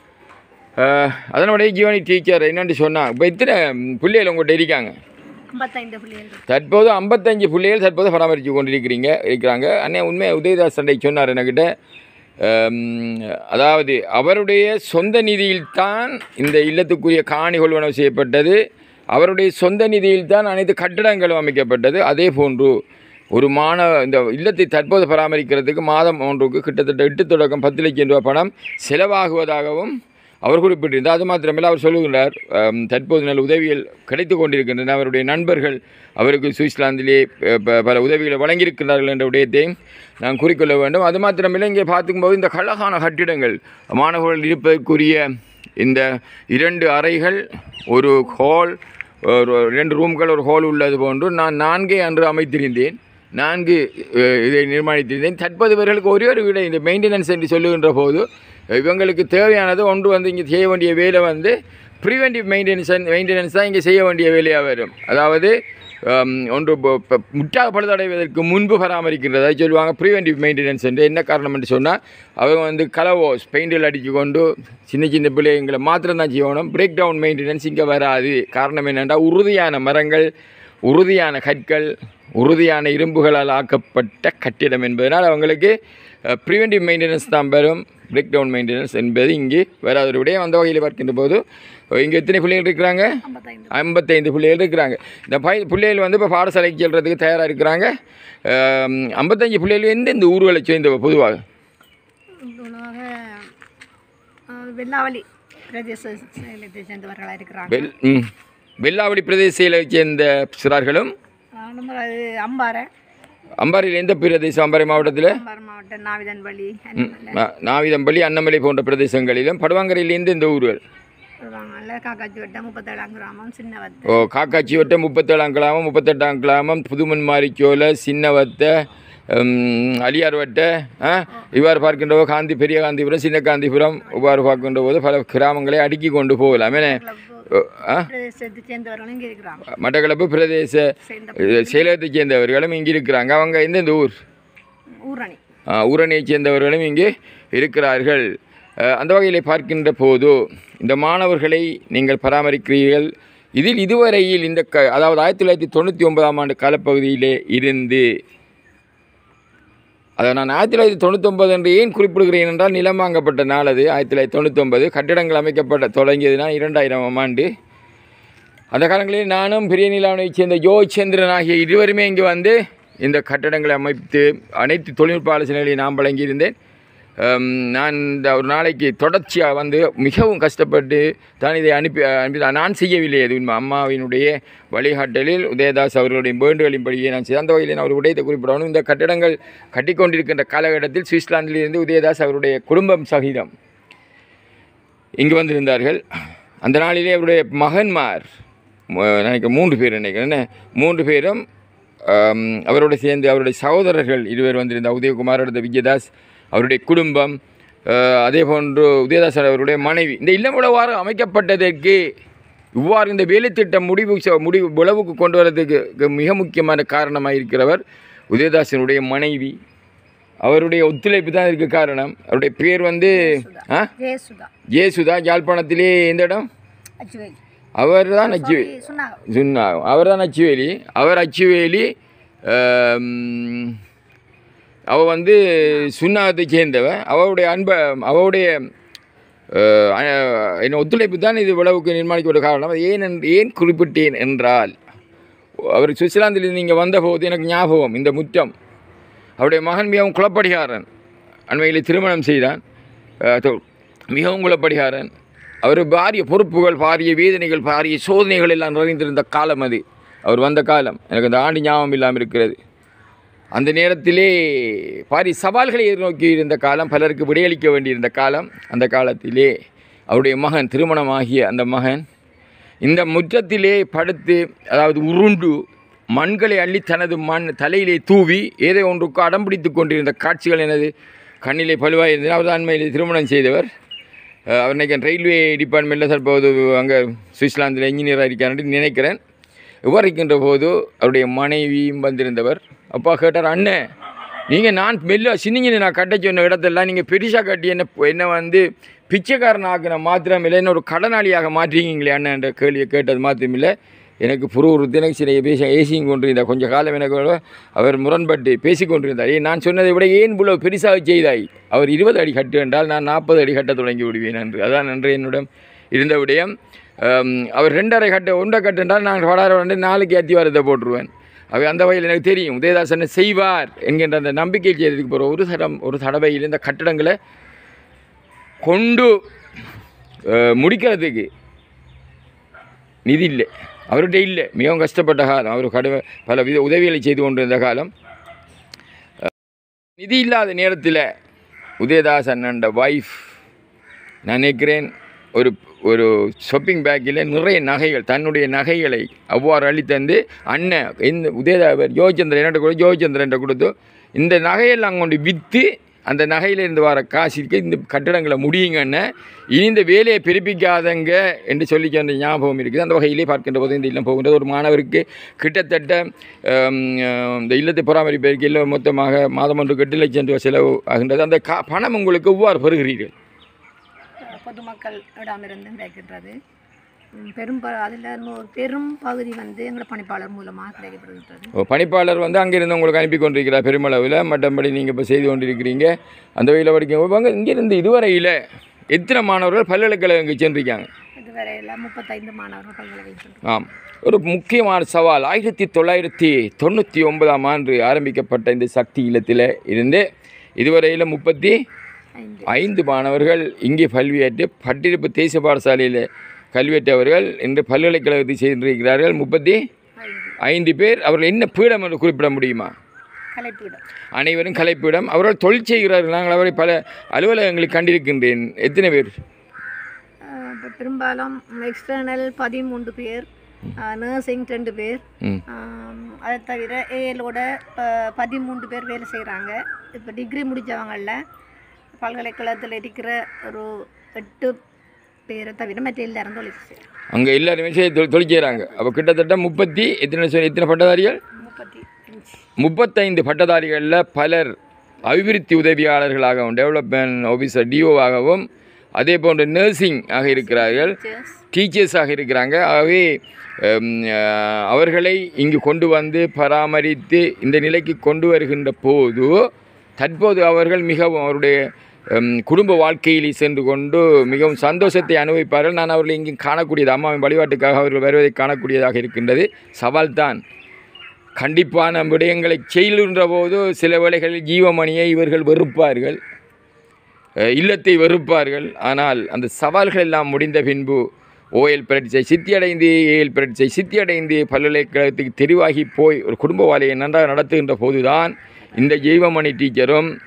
அஹ், அதனுடைய ஜீவனி டீச்சர் என்னென்னு சொன்னாங்க இப்போ இத்தனை ம், பிள்ளைகள் உங்கள்கிட்ட இருக்காங்க
ஐம்பத்தைந்து பிள்ளைகள்
தற்போது ஐம்பத்தஞ்சு பிள்ளைகள் தற்போது பராமரித்து கொண்டிருக்கிறீங்க இருக்கிறாங்க அண்ணே உண்மையை உதயதாஸ் சண்டை சொன்னார் என்கிட்ட அம், அதாவது அவருடைய சொந்த நிதியில்தான் இந்த இல்லத்துக்குரிய காணி கொள்வனவு செய்யப்பட்டது அவருடைய சொந்த நிதியில்தான் அனைத்து கட்டிடங்களும் அமைக்கப்பட்டது அதே போன்று ஒரு மாணவ இந்த இல்லத்தை தற்போது பராமரிக்கிறதுக்கு மாதம் ஒன்றுக்கு கிட்டத்தட்ட எட்டு தொடக்கம் பத்து லட்சம் ரூபாய் பணம் செலவாகுவதாகவும் அவர் குறிப்பிட்டிருந்தார் அது மாத்திரமல்ல அவர் சொல்லுகிறார் அம், தற்போது நல்ல உதவிகள் கிடைத்து கொண்டிருக்கின்றன அவருடைய நண்பர்கள் அவருக்கு சுவிட்சர்லாந்திலே அ, ப- பல உதவிகளை வழங்கியிருக்கிறார்கள் என்ற விடயத்தையும் நான் குறிக்கொள்ள வேண்டும் அது மாத்திரமில்லை இங்கே பார்க்கும்போது இந்த கழகான கட்டிடங்கள் மாணவர்கள் இருப்பதற்குரிய இந்த இரண்டு அறைகள் ஒரு ஹால் ஒரு ரெண்டு ரூம்கள் ஒரு ஹால் உள்ளது போன்று நான் நான்கே அன்று அமைத்திருந்தேன் நான்கு அஹ், இதை நிர்மாணித்திருந்தேன் தற்போது இவர்களுக்கு ஒரே ஒரு வீடு இந்த மெயின்டெனன்ஸ் என்று சொல்லுகின்ற போது இவங்களுக்கு தேவையானது ஒன்று வந்து இங்கே செய்ய வேண்டிய வேலை வந்து ப்ரிவென்டிவ் மெயின்டெனன்ஸ் மெயின்டெனன்ஸ் தான் இங்கே செய்ய வேண்டிய வேலையாக வரும் அதாவது ஹம், ஒன்று இப்போ- இப்போ முற்றாக பழுதடைவதற்கு முன்பு பராமரிக்கின்றதை சொல்லுவாங்க ப்ரிவென்டிவ் மெயின்டெனன்ஸ் என்று என்ன காரணம் என்று சொன்னால் அவங்க வந்து கலவோஸ் பெயிண்டில் அடித்து கொண்டு சின்ன சின்ன பிள்ளைங்களை மாத்திரம் தான் செய்யணும் பிரேக் டவுன் மெயின்டெனன்ஸ் இங்கே வராது காரணம் என்னென்னா உறுதியான மரங்கள் உறுதியான கற்கள் உறுதியான இரும்புகளால் ஆக்கப்பட்ட கட்டிடம் என்பதனால் அவங்களுக்கு ப்ரிவென்டிவ் மெயின்டெனன்ஸ் தான் வரும் பிரேக் டவுன் மெயின்டெனன்ஸ் என்பது இங்கே வராத ஒரு விடயம் அந்த வகையில் பார்க்கின்ற போது இங்கே எத்தனை பிள்ளைகள் இருக்கிறாங்க
ஐம்பத்தைந்து
ஐம்பத்தைந்து பிள்ளைகள் இருக்கிறாங்க இந்த பை பிள்ளைகள் வந்து இப்போ பாடசாலைக்கு செல்றதுக்கு தயாராக இருக்கிறாங்க அஹ், ஐம்பத்தஞ்சு பிள்ளைகள் எந்தெந்த ஊர்களை சேர்ந்த பொதுவாக
இவ்வளவாக அஹ், வெள்ளாவளி பிரதேச செயலத்தை சேர்ந்தவர்களாக இருக்கிறாங்க
வெல் ம் வெள்ளாவடி பிரதேசத்தை சேர்ந்த சிறார்களும்
அஹ், நம்ம அது அம்பாறை
அம்பாறையில் எந்த பிரதேசம் அம்பாறை மாவட்டத்தில்
அம்பாறை மாவட்டம் நாவிதன்வழி அண்ணாமலை
நா- நாவிதம்பள்ளி அன்னமலை போன்ற பிரதேசங்களிலும் படுவாங்கரையில் எந்தெந்த ஊர்கள்
வருவாங்கல்ல காக்காச்சி வட்டம் முப்பத்தேழாம் கிராமம் சின்னவத்து
ஓ காக்காச்சி வட்டம் முப்பத்தேழாம் கிராமம் முப்பத்தெட்டாம் கிராமம் புதுமன்மாரிச்சோலை சின்னவத்தை ம், அலியார் வட்டை ஆ, இவ்வாறு பார்க்கின்ற போது காந்தி பெரிய காந்திபுரம் சின்ன காந்திபுரம் இவ்வாறு பார்க்கின்ற போது பல கிராமங்களை அடுக்கி கொண்டு போகலாம் என்ன ஓ, ஆ
பிரதேசத்தை சேர்ந்தவர்களும் இங்கே இருக்கிறாங்க
மட்டக்களப்பு பிரதேச
சேர்ந்த
அஹ், சேலத்தைச் சேர்ந்தவர்களும் இங்கே இருக்கிறாங்க அவங்க எந்தெந்த ஊர்
ஊரணி
ஆ, ஊரணியைச் சேர்ந்தவர்களும் இங்கே இருக்கிறார்கள் அஹ், அந்த வகையில் பார்க்கின்ற போது இந்த மாணவர்களை நீங்கள் பராமரிக்கிறீர்கள் இதில் இதுவரையில் இந்த க அதாவது ஆயிரத்தி தொள்ளாயிரத்தி தொண்ணூற்றி ஒன்பதாம் ஆண்டு காலப்பகுதியிலே இருந்து அதை நான் ஆயிரத்தி தொள்ளாயிரத்தி தொண்ணூத்தொம்பது என்று ஏன் குறிப்பிடுகிறேன் என்றால் நிலம் வாங்கப்பட்ட நாள் அது ஆயிரத்தி தொள்ளாயிரத்தி தொண்ணூத்தொம்பது கட்டிடங்கள் அமைக்கப்பட்ட தொடங்கியதுனா இரண்டாயிரம் ஆண்டு அந்த காலங்களில் நானும் பெரிய நிலாவனையைச் சேர்ந்த யோச்சந்திரன் ஆகிய இருவருமே இங்கே வந்து இந்த கட்டடங்களை அமைத்து அனைத்து தொழில்நுட்ப ஆலோசனைகளையும் நான் வழங்கியிருந்தேன் அம், நான் இந்த ஒரு நாளைக்கு தொடர்ச்சியாக வந்து மிகவும் கஷ்டப்பட்டு தான் இதை அனுப்பி அனுப்பி நான் செய்யவில்லை அது உண்மை அம்மாவினுடைய வழிகாட்டலில் உதயதாஸ் அவர்களுடைய வேண்டுகளின்படியே நான் செய்த அந்த வகையில் நான் ஒரு விடயத்தை குறிப்பிடணும் இந்த கட்டடங்கள் கட்டிக்கொண்டிருக்கின்ற காலகட்டத்தில் சுவிட்சர்லாந்திலிருந்து உதயதாஸ் அவருடைய குடும்பம் சகிதம் இங்கு வந்திருந்தார்கள் அந்த நாளிலே அவருடைய மகன்மார் மு- நினைக்கிறேன் மூன்று பேர் நினைக்கிறேன் என்ன? மூன்று பேரும் ஆம், அவரோடு சேர்ந்து அவருடைய சகோதரர்கள் இருவர் வந்திருந்தார் உதயகுமார் அடுத்த விஜயதாஸ் அவருடைய குடும்பம் அஹ், அதே போன்று உதயதாசன் அவருடைய மனைவி இந்த இல்லம் இவ்வளவாறு அமைக்கப்பட்டதற்கு இவ்வாறு இந்த வேலைத்திட்டம் முடிவு செ- முடிவு விளவுக்கு கொண்டு வரதுக்கு கு- மிக முக்கியமான காரணமாக இருக்கிறவர் உதயதாசனுடைய மனைவி அவருடைய ஒத்துழைப்பு தான் இதுக்கு காரணம் அவருடைய பேர் வந்து ஆ
ஜெயசுதா
ஜேசுதா யாழ்ப்பாணத்திலே எந்த இடம்
அச்சுவேலி
அவர் தான் அச்சு
சொன்னாங்க
சொன்னா அவர் தான் அச்சுவேலி அவர் அச்சுவேலி ஆம், அவ வந்து சுண்ணாகத்தை சேர்ந்தவ அவருடைய அன்ப அவருடைய அஹ், அஹ், என்ன ஒத்துழைப்பு தான் இது விளவுக்கு நிர்மாணிக்கப்பட்ட காரணம் அது ஏன் என்று- ஏன் குறிப்பிட்டேன் என்றால் அவர் சுவிட்சர்லாந்தில் நீங்கள் வந்தபோது எனக்கு ஞாபகம் இந்த முற்றம் அவருடைய மகன் மிகவும் குலப்படிகாரன் அண்மையில் திருமணம் செய்தான் அஹ், தொ- மிகவும் குலப்படிகாரன் அவர் பாரிய பொறுப்புகள் பாரிய வேதனைகள் பாரிய சோதனைகள் எல்லாம் நிறைந்திருந்த காலம் அது அவர் வந்த காலம் எனக்கு அந்த ஆண்டு ஞாபகம் இல்லாமல் இருக்கிறது அந்த நேரத்திலே பாரி சவால்களை எதிர்நோக்கி இருந்த காலம் பலருக்கு விடையளிக்க வேண்டியிருந்த காலம் அந்த காலத்திலே அவருடைய மகன் திருமணமாகிய அந்த மகன் இந்த முற்றத்திலே படுத்து அதாவது உருண்டு மண்களை அள்ளி தனது மண் தலையிலே தூவி ஏதோ ஒன்றுக்கு அடம் பிடித்து கொண்டிருந்த காட்சிகள் எனது கண்ணிலே பழுவாக இருந்தது அவர் தான் அண்மையில் திருமணம் செய்தவர் அஹ் அவர் நினைக்கிறேன் ரயில்வே டிபார்ட்மெண்ட்டில் தற்போது அங்கே சுவிட்சர்லாந்தில் இன்ஜினியராக இருக்காருன்னு நினைக்கிறேன் விவரிக்கின்ற போது அவருடைய மனைவியும் வந்திருந்தவர் அப்பா கேட்டார் அண்ணன் நீங்கள் நான் மெல்ல சின்னிங்க நான் கட்ட சொன்ன இடத்தெல்லாம் நீங்கள் பெருசாக கட்டி என்ன என்ன வந்து பிச்சைக்காரன் ஆக்கின மாத்திரம் இல்லை என்ன ஒரு கடனாளியாக மாற்றிருக்கீங்களே அண்ணன் என்ற கேள்வியை கேட்டது மாத்திரம் இல்லை எனக்கு புருவருத்து எனக்கு சில பேச ஏசியும் கொண்டிருந்தார் கொஞ்ச காலம் எனக்கு ஒரு அவர் முரண்பட்டு பேசிக் கொண்டிருந்தார் ஏன் நான் சொன்னதை விட ஏன் இவ்வளவு பெருசாக செய்தாய் அவர் இருபது அடி கட்டு என்றால் நான் நாற்பது அடி கட்ட தொடங்கி விடுவேன் என்று அதான் நன்று என்னிடம் இருந்த விடயம் ஆம், அவர் ரெண்டரை கட்ட ஒன்றை கட்டு என்றால் நான் வடார வந்து நாளைக்கு ஏற்றி வரதை போட்டுருவேன் அவை அந்த வகையில் எனக்கு தெரியும் உதயதாசன் செய்வார் என்கின்ற அந்த நம்பிக்கை செய்ததுக்கு போகிற ஒரு தடம் ஒரு தடவையில் இந்த கட்டடங்களை கொண்டு அஹ், முடிக்கிறதுக்கு நிதி இல்லை அவர்கிட்ட இல்லை மிகவும் கஷ்டப்பட்ட காலம் அவர் கடுமை பல வித உதவிகளை செய்து கொண்டிருந்த காலம் அஹ், நிதி இல்லாத நேரத்தில் உதயதாஸ் அண்ணன் வைஃப் நான் நினைக்கிறேன் ஒரு ஒரு ஷாப்பிங் பேக்கில் நிறைய நகைகள் தன்னுடைய நகைகளை அவ்வாறு அள்ளித்தந்து அண்ணன் இந்த உதயதாவர் யோகச்சந்திரன் என்ன கூட யோகச்சந்திரன் கொடுத்து இந்த நகையெல்லாம் கொண்டு விற்று அந்த நகையிலிருந்து வர காசுக்கு இந்த கட்டடங்களை முடியுங்கன்னு இனி இந்த வேலையை பிறப்பிக்காதங்க என்று சொல்லி சொன்ன ஞாபகம் இருக்குது அந்த வகையிலே பார்க்கின்ற போது இந்த இல்லம் போகின்றது ஒரு மாணவருக்கு கிட்டத்தட்ட ஆம், ஆம், இந்த இல்லத்தை பராமரிப்பதற்கு இல்லை மொத்தமாக மாதம் ஒன்றுக்கு எட்டு லட்சம் ரூபாய் செலவு ஆகின்றது அந்த கா பணம் உங்களுக்கு எவ்வாறு பெறுகிறீர்கள்
பொதுமக்கள் இடமிருந்து கிடைக்கின்றது ம், பெரும் அதில் பெரும் பகுதி வந்து எங்களோட பணிப்பாளர் மூலமாக கிடைக்கப்படுகின்றது
ஓ, பணிப்பாளர் வந்து அங்கிருந்து உங்களுக்கு அனுப்பி கொண்டிருக்கிறார் பெருமளவில் மற்றபடி நீங்கள் இப்போ செய்து கொண்டிருக்கிறீங்க அந்த வகையில் படிக்க வாங்க இங்கிருந்து இதுவரையில் எத்தனை மாணவர்கள் பல்கலைக்கழகங்களுக்கு சென்றிருக்காங்க
இதுவரையில் முப்பத்தைந்து மாணவர்கள் பல்கலைக்கழகம்
ஆம் ஒரு முக்கியமான சவால் ஆயிரத்தி தொள்ளாயிரத்தி தொண்ணூற்றி ஒன்பதாம் ஆண்டு ஆரம்பிக்கப்பட்ட இந்த சக்தி இல்லத்தில் இருந்து இதுவரையில் முப்பத்தி
ஐந்து
ஐந்து மாணவர்கள் இங்கே கல்வியேற்று பட்டிருப்பு தேசிய பாடசாலையில் கல்வியேற்றவர்கள் இன்று பல்கலைக்கழகத்தை சென்றிருக்கிறார்கள் முப்பத்தி
ஐந்து
ஐந்து பேர் அவர்கள் என்ன பீடம் என்று குறிப்பிட முடியுமா
கலைப்பீடம்
அனைவரும் கலைப்பிடம் அவர்கள் தொழில் செய்கிறார்கள் நாங்கள் அவரை பல அலுவலகங்களில் கண்டிருக்கின்றேன் எத்தனை பேர்
அஹ், இப்ப பெரும்பாலும் எக்ஸ்டர்னல் பதிமூன்று பேர் நர்சிங் ரெண்டு பேர்
ம்
ஆம், அதை தவிர ஏஎலோட பதிமூன்று பேர் வேலை செய்கிறாங்க இப்போ டிகிரி முடித்தவங்களில் பல்கலைக்கழகத்தில் இருக்கிற ஒரு எட்டு பேரை தவிர மற்ற எல்லாரும் தொழில் செய்கிறாங்க
அங்கே எல்லாருமே செய்ய தொழில் தொழில் செய்கிறாங்க அப்போ கிட்டத்தட்ட முப்பத்தி எத்தனை சொல் எத்தனை பட்டதாரிகள்
முப்பத்தி அஞ்சு
முப்பத்தைந்து பட்டதாரிகளில் பலர் அபிவிருத்தி உதவியாளர்களாகவும் டெவலப்மெண்ட் ஆஃபீஸர் டிஓவாகவும் அதே போன்று நர்சிங் ஆக இருக்கிறார்கள்
டீச்சர்ஸ்
டீச்சர்ஸாக இருக்கிறாங்க ஆகவே ஹம், அஹ், அவர்களை இங்கு கொண்டு வந்து பராமரித்து இந்த நிலைக்கு கொண்டு வருகின்ற போது தற்போது அவர்கள் மிகவும் அவருடைய ஹம், குடும்ப வாழ்க்கையில் சென்று கொண்டு மிகவும் சந்தோஷத்தை அனுபவிப்பார்கள் நான் அவர்களை இங்கு காணக்கூடியது அம்மாவின் வழிபாட்டுக்காக அவர்கள் வருவதை காணக்கூடியதாக இருக்கின்றது சவால்தான் கண்டிப்பான விடயங்களை செய்கின்ற போது சில வேளைகளில் ஜீவமணியை இவர்கள் வெறுப்பார்கள் அஹ் இல்லத்தை வெறுப்பார்கள் ஆனால் அந்த சவால்கள் எல்லாம் முடிந்த பின்பு ஓஎல் பரீட்சை சித்தியடைந்து ஏஎல் பரீட்சை சித்தியடைந்து பல்கலைக்கழகத்துக்கு தெரிவாகி போய் ஒரு குடும்ப வாழ்க்கையை நன்றாக நடத்துகின்ற போதுதான் இந்த ஜெய்வமணி டீச்சரும்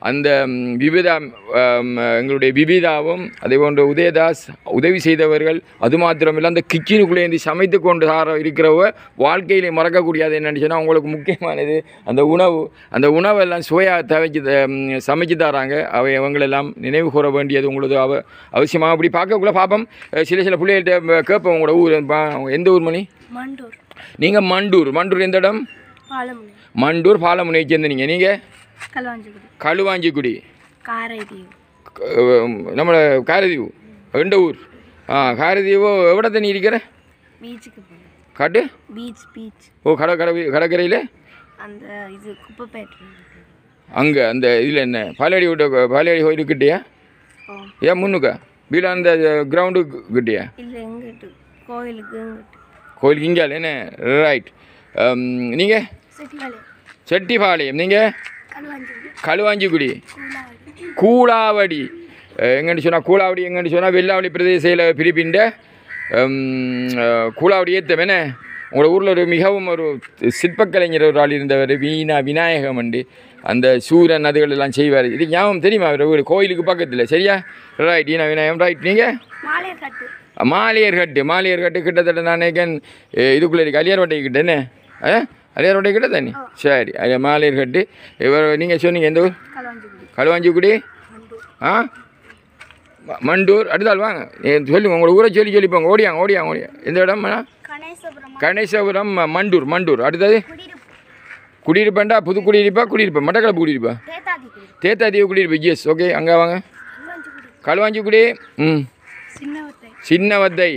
அந்த ம், விவிதா ம், எங்களுடைய விபிதாவும் அதே போன்று உதயதாஸ் உதவி செய்தவர்கள் அது மாத்திரமில்லை அந்த கிச்சனுக்குள்ளேந்தி சமைத்து கொண்டு சார இருக்கிறவ வாழ்க்கையிலே மறக்கக்கூடியது என்னன்னு சொன்னால் உங்களுக்கு முக்கியமானது அந்த உணவு அந்த உணவெல்லாம் சுவையாக தவைச்சு ம், சமைச்சு தராங்க அவை அவங்களெல்லாம் நினைவு கூற வேண்டியது உங்களது அவ அவசியமாக அப்படி பார்க்கக்குள்ள பார்ப்போம் அஹ் சில சில பிள்ளைகள்கிட்ட கேட்போம் உங்களோட ஊர் பா- எந்த ஊர் மணி
மண்டூர்
நீங்கள் மண்டூர் மண்டூர் எந்த இடம்
பாலமுனை
மண்டூர் பாலமுனையை சேர்ந்தனீங்க நீங்கள்
கல்வாஞ்சிக்குடி
களுவாஞ்சிக்குடி
காரைதீவு
க- நம்மள காரதீவு எந்த ஊர் ஆ காரதீவு எവിടെ தண்ணி இருக்கிற
பீச்சுக்கு போகணும்
காட்டு
பீச் பீச்
ஓ கடை கடை கடற்கரையில்
அந்த இது குப்பைப்பேட்டை
அங்கே அந்த இதில் என்ன பாலாடி விட்ட பாலாடி கோயிலுக்கிட்டேயா
ஓ
ஏன் முன்னுக்கா வீடு அந்த கிரவுண்டு கிட்டேயா
இல்லை எங்கிட்டு கோயிலுக்கு எங்கிட்டு
கோயிலுக்கு இங்கே என்ன ரைட் நீங்கள்
சிட்டிகளே
செட்டிபாளையம் நீங்கள்
கல்வாஞ்சிக்குடி
களுவாஞ்சிக்குடி
கூலாவடி
கூலாவடி அஹ் எங்கன்னு சொன்னால் கூலாவடி எங்கன்னு சொன்னால் வெள்ளாவளி பிரதேசத்தில் பிரிப்பின்ற கூலாவடி ஏத்தம் என்ன உங்களோட ஊரில் ஒரு மிகவும் ஒரு சிற்பக்கலைஞர் ஒரு ஆள் இருந்தவர் வீணா விநாயகம் உண்டு அந்த சூரன் அதுகள் எல்லாம் செய்வார் இது ஞாபகம் தெரியுமா அவர் வீடு கோயிலுக்கு பக்கத்தில் சரியா ரைட் வீணா விநாயகம் ரைட் நீங்கள்
மாலையர் கட்டு
மாலியர்கட்டு மாலியர்கட்டு கிட்டத்தட்ட நான் நினைக்கிறேன் அஹ் இதுக்குள்ளே இருக்கு அலியார்வட்டை கிட்ட என்ன ஆ அலியார்வட்டை கிட்ட தானே சரி அது மாலியர்கட்டு இவர் நீங்கள் சொன்னீங்க எந்த ஊர்
கல்வாஞ்சிக்குடி
களுவாஞ்சிக்குடி
மண்டூர்
ஆ ம- மண்டூர் அடுத்தால் வாங்க ஏ, சொல்லுங்க உங்களோட ஊரை சொல்லி சொல்லிப்போங்க ஓடியாங்க ஓடியாங்க ஓடியா எந்த இடம்
கணேசபுரம்
கணேசபுரம் ம- மண்டூர் மண்டூர் அடுத்தது
குடியிருப்பு
குடியிருப்பேன்டா புது குடியிருப்பா குடியிருப்பா மட்டக்களப்பு குடியிருப்பா
தேத்தாதி குடி
தேத்தாதீவு குடியிருப்பு எஸ் ஓகே அங்கே வாங்க
கல்வாஞ்சிக்குடி
களுவாஞ்சிக்குடி ம்
சின்னவத்தை
சின்னவத்தை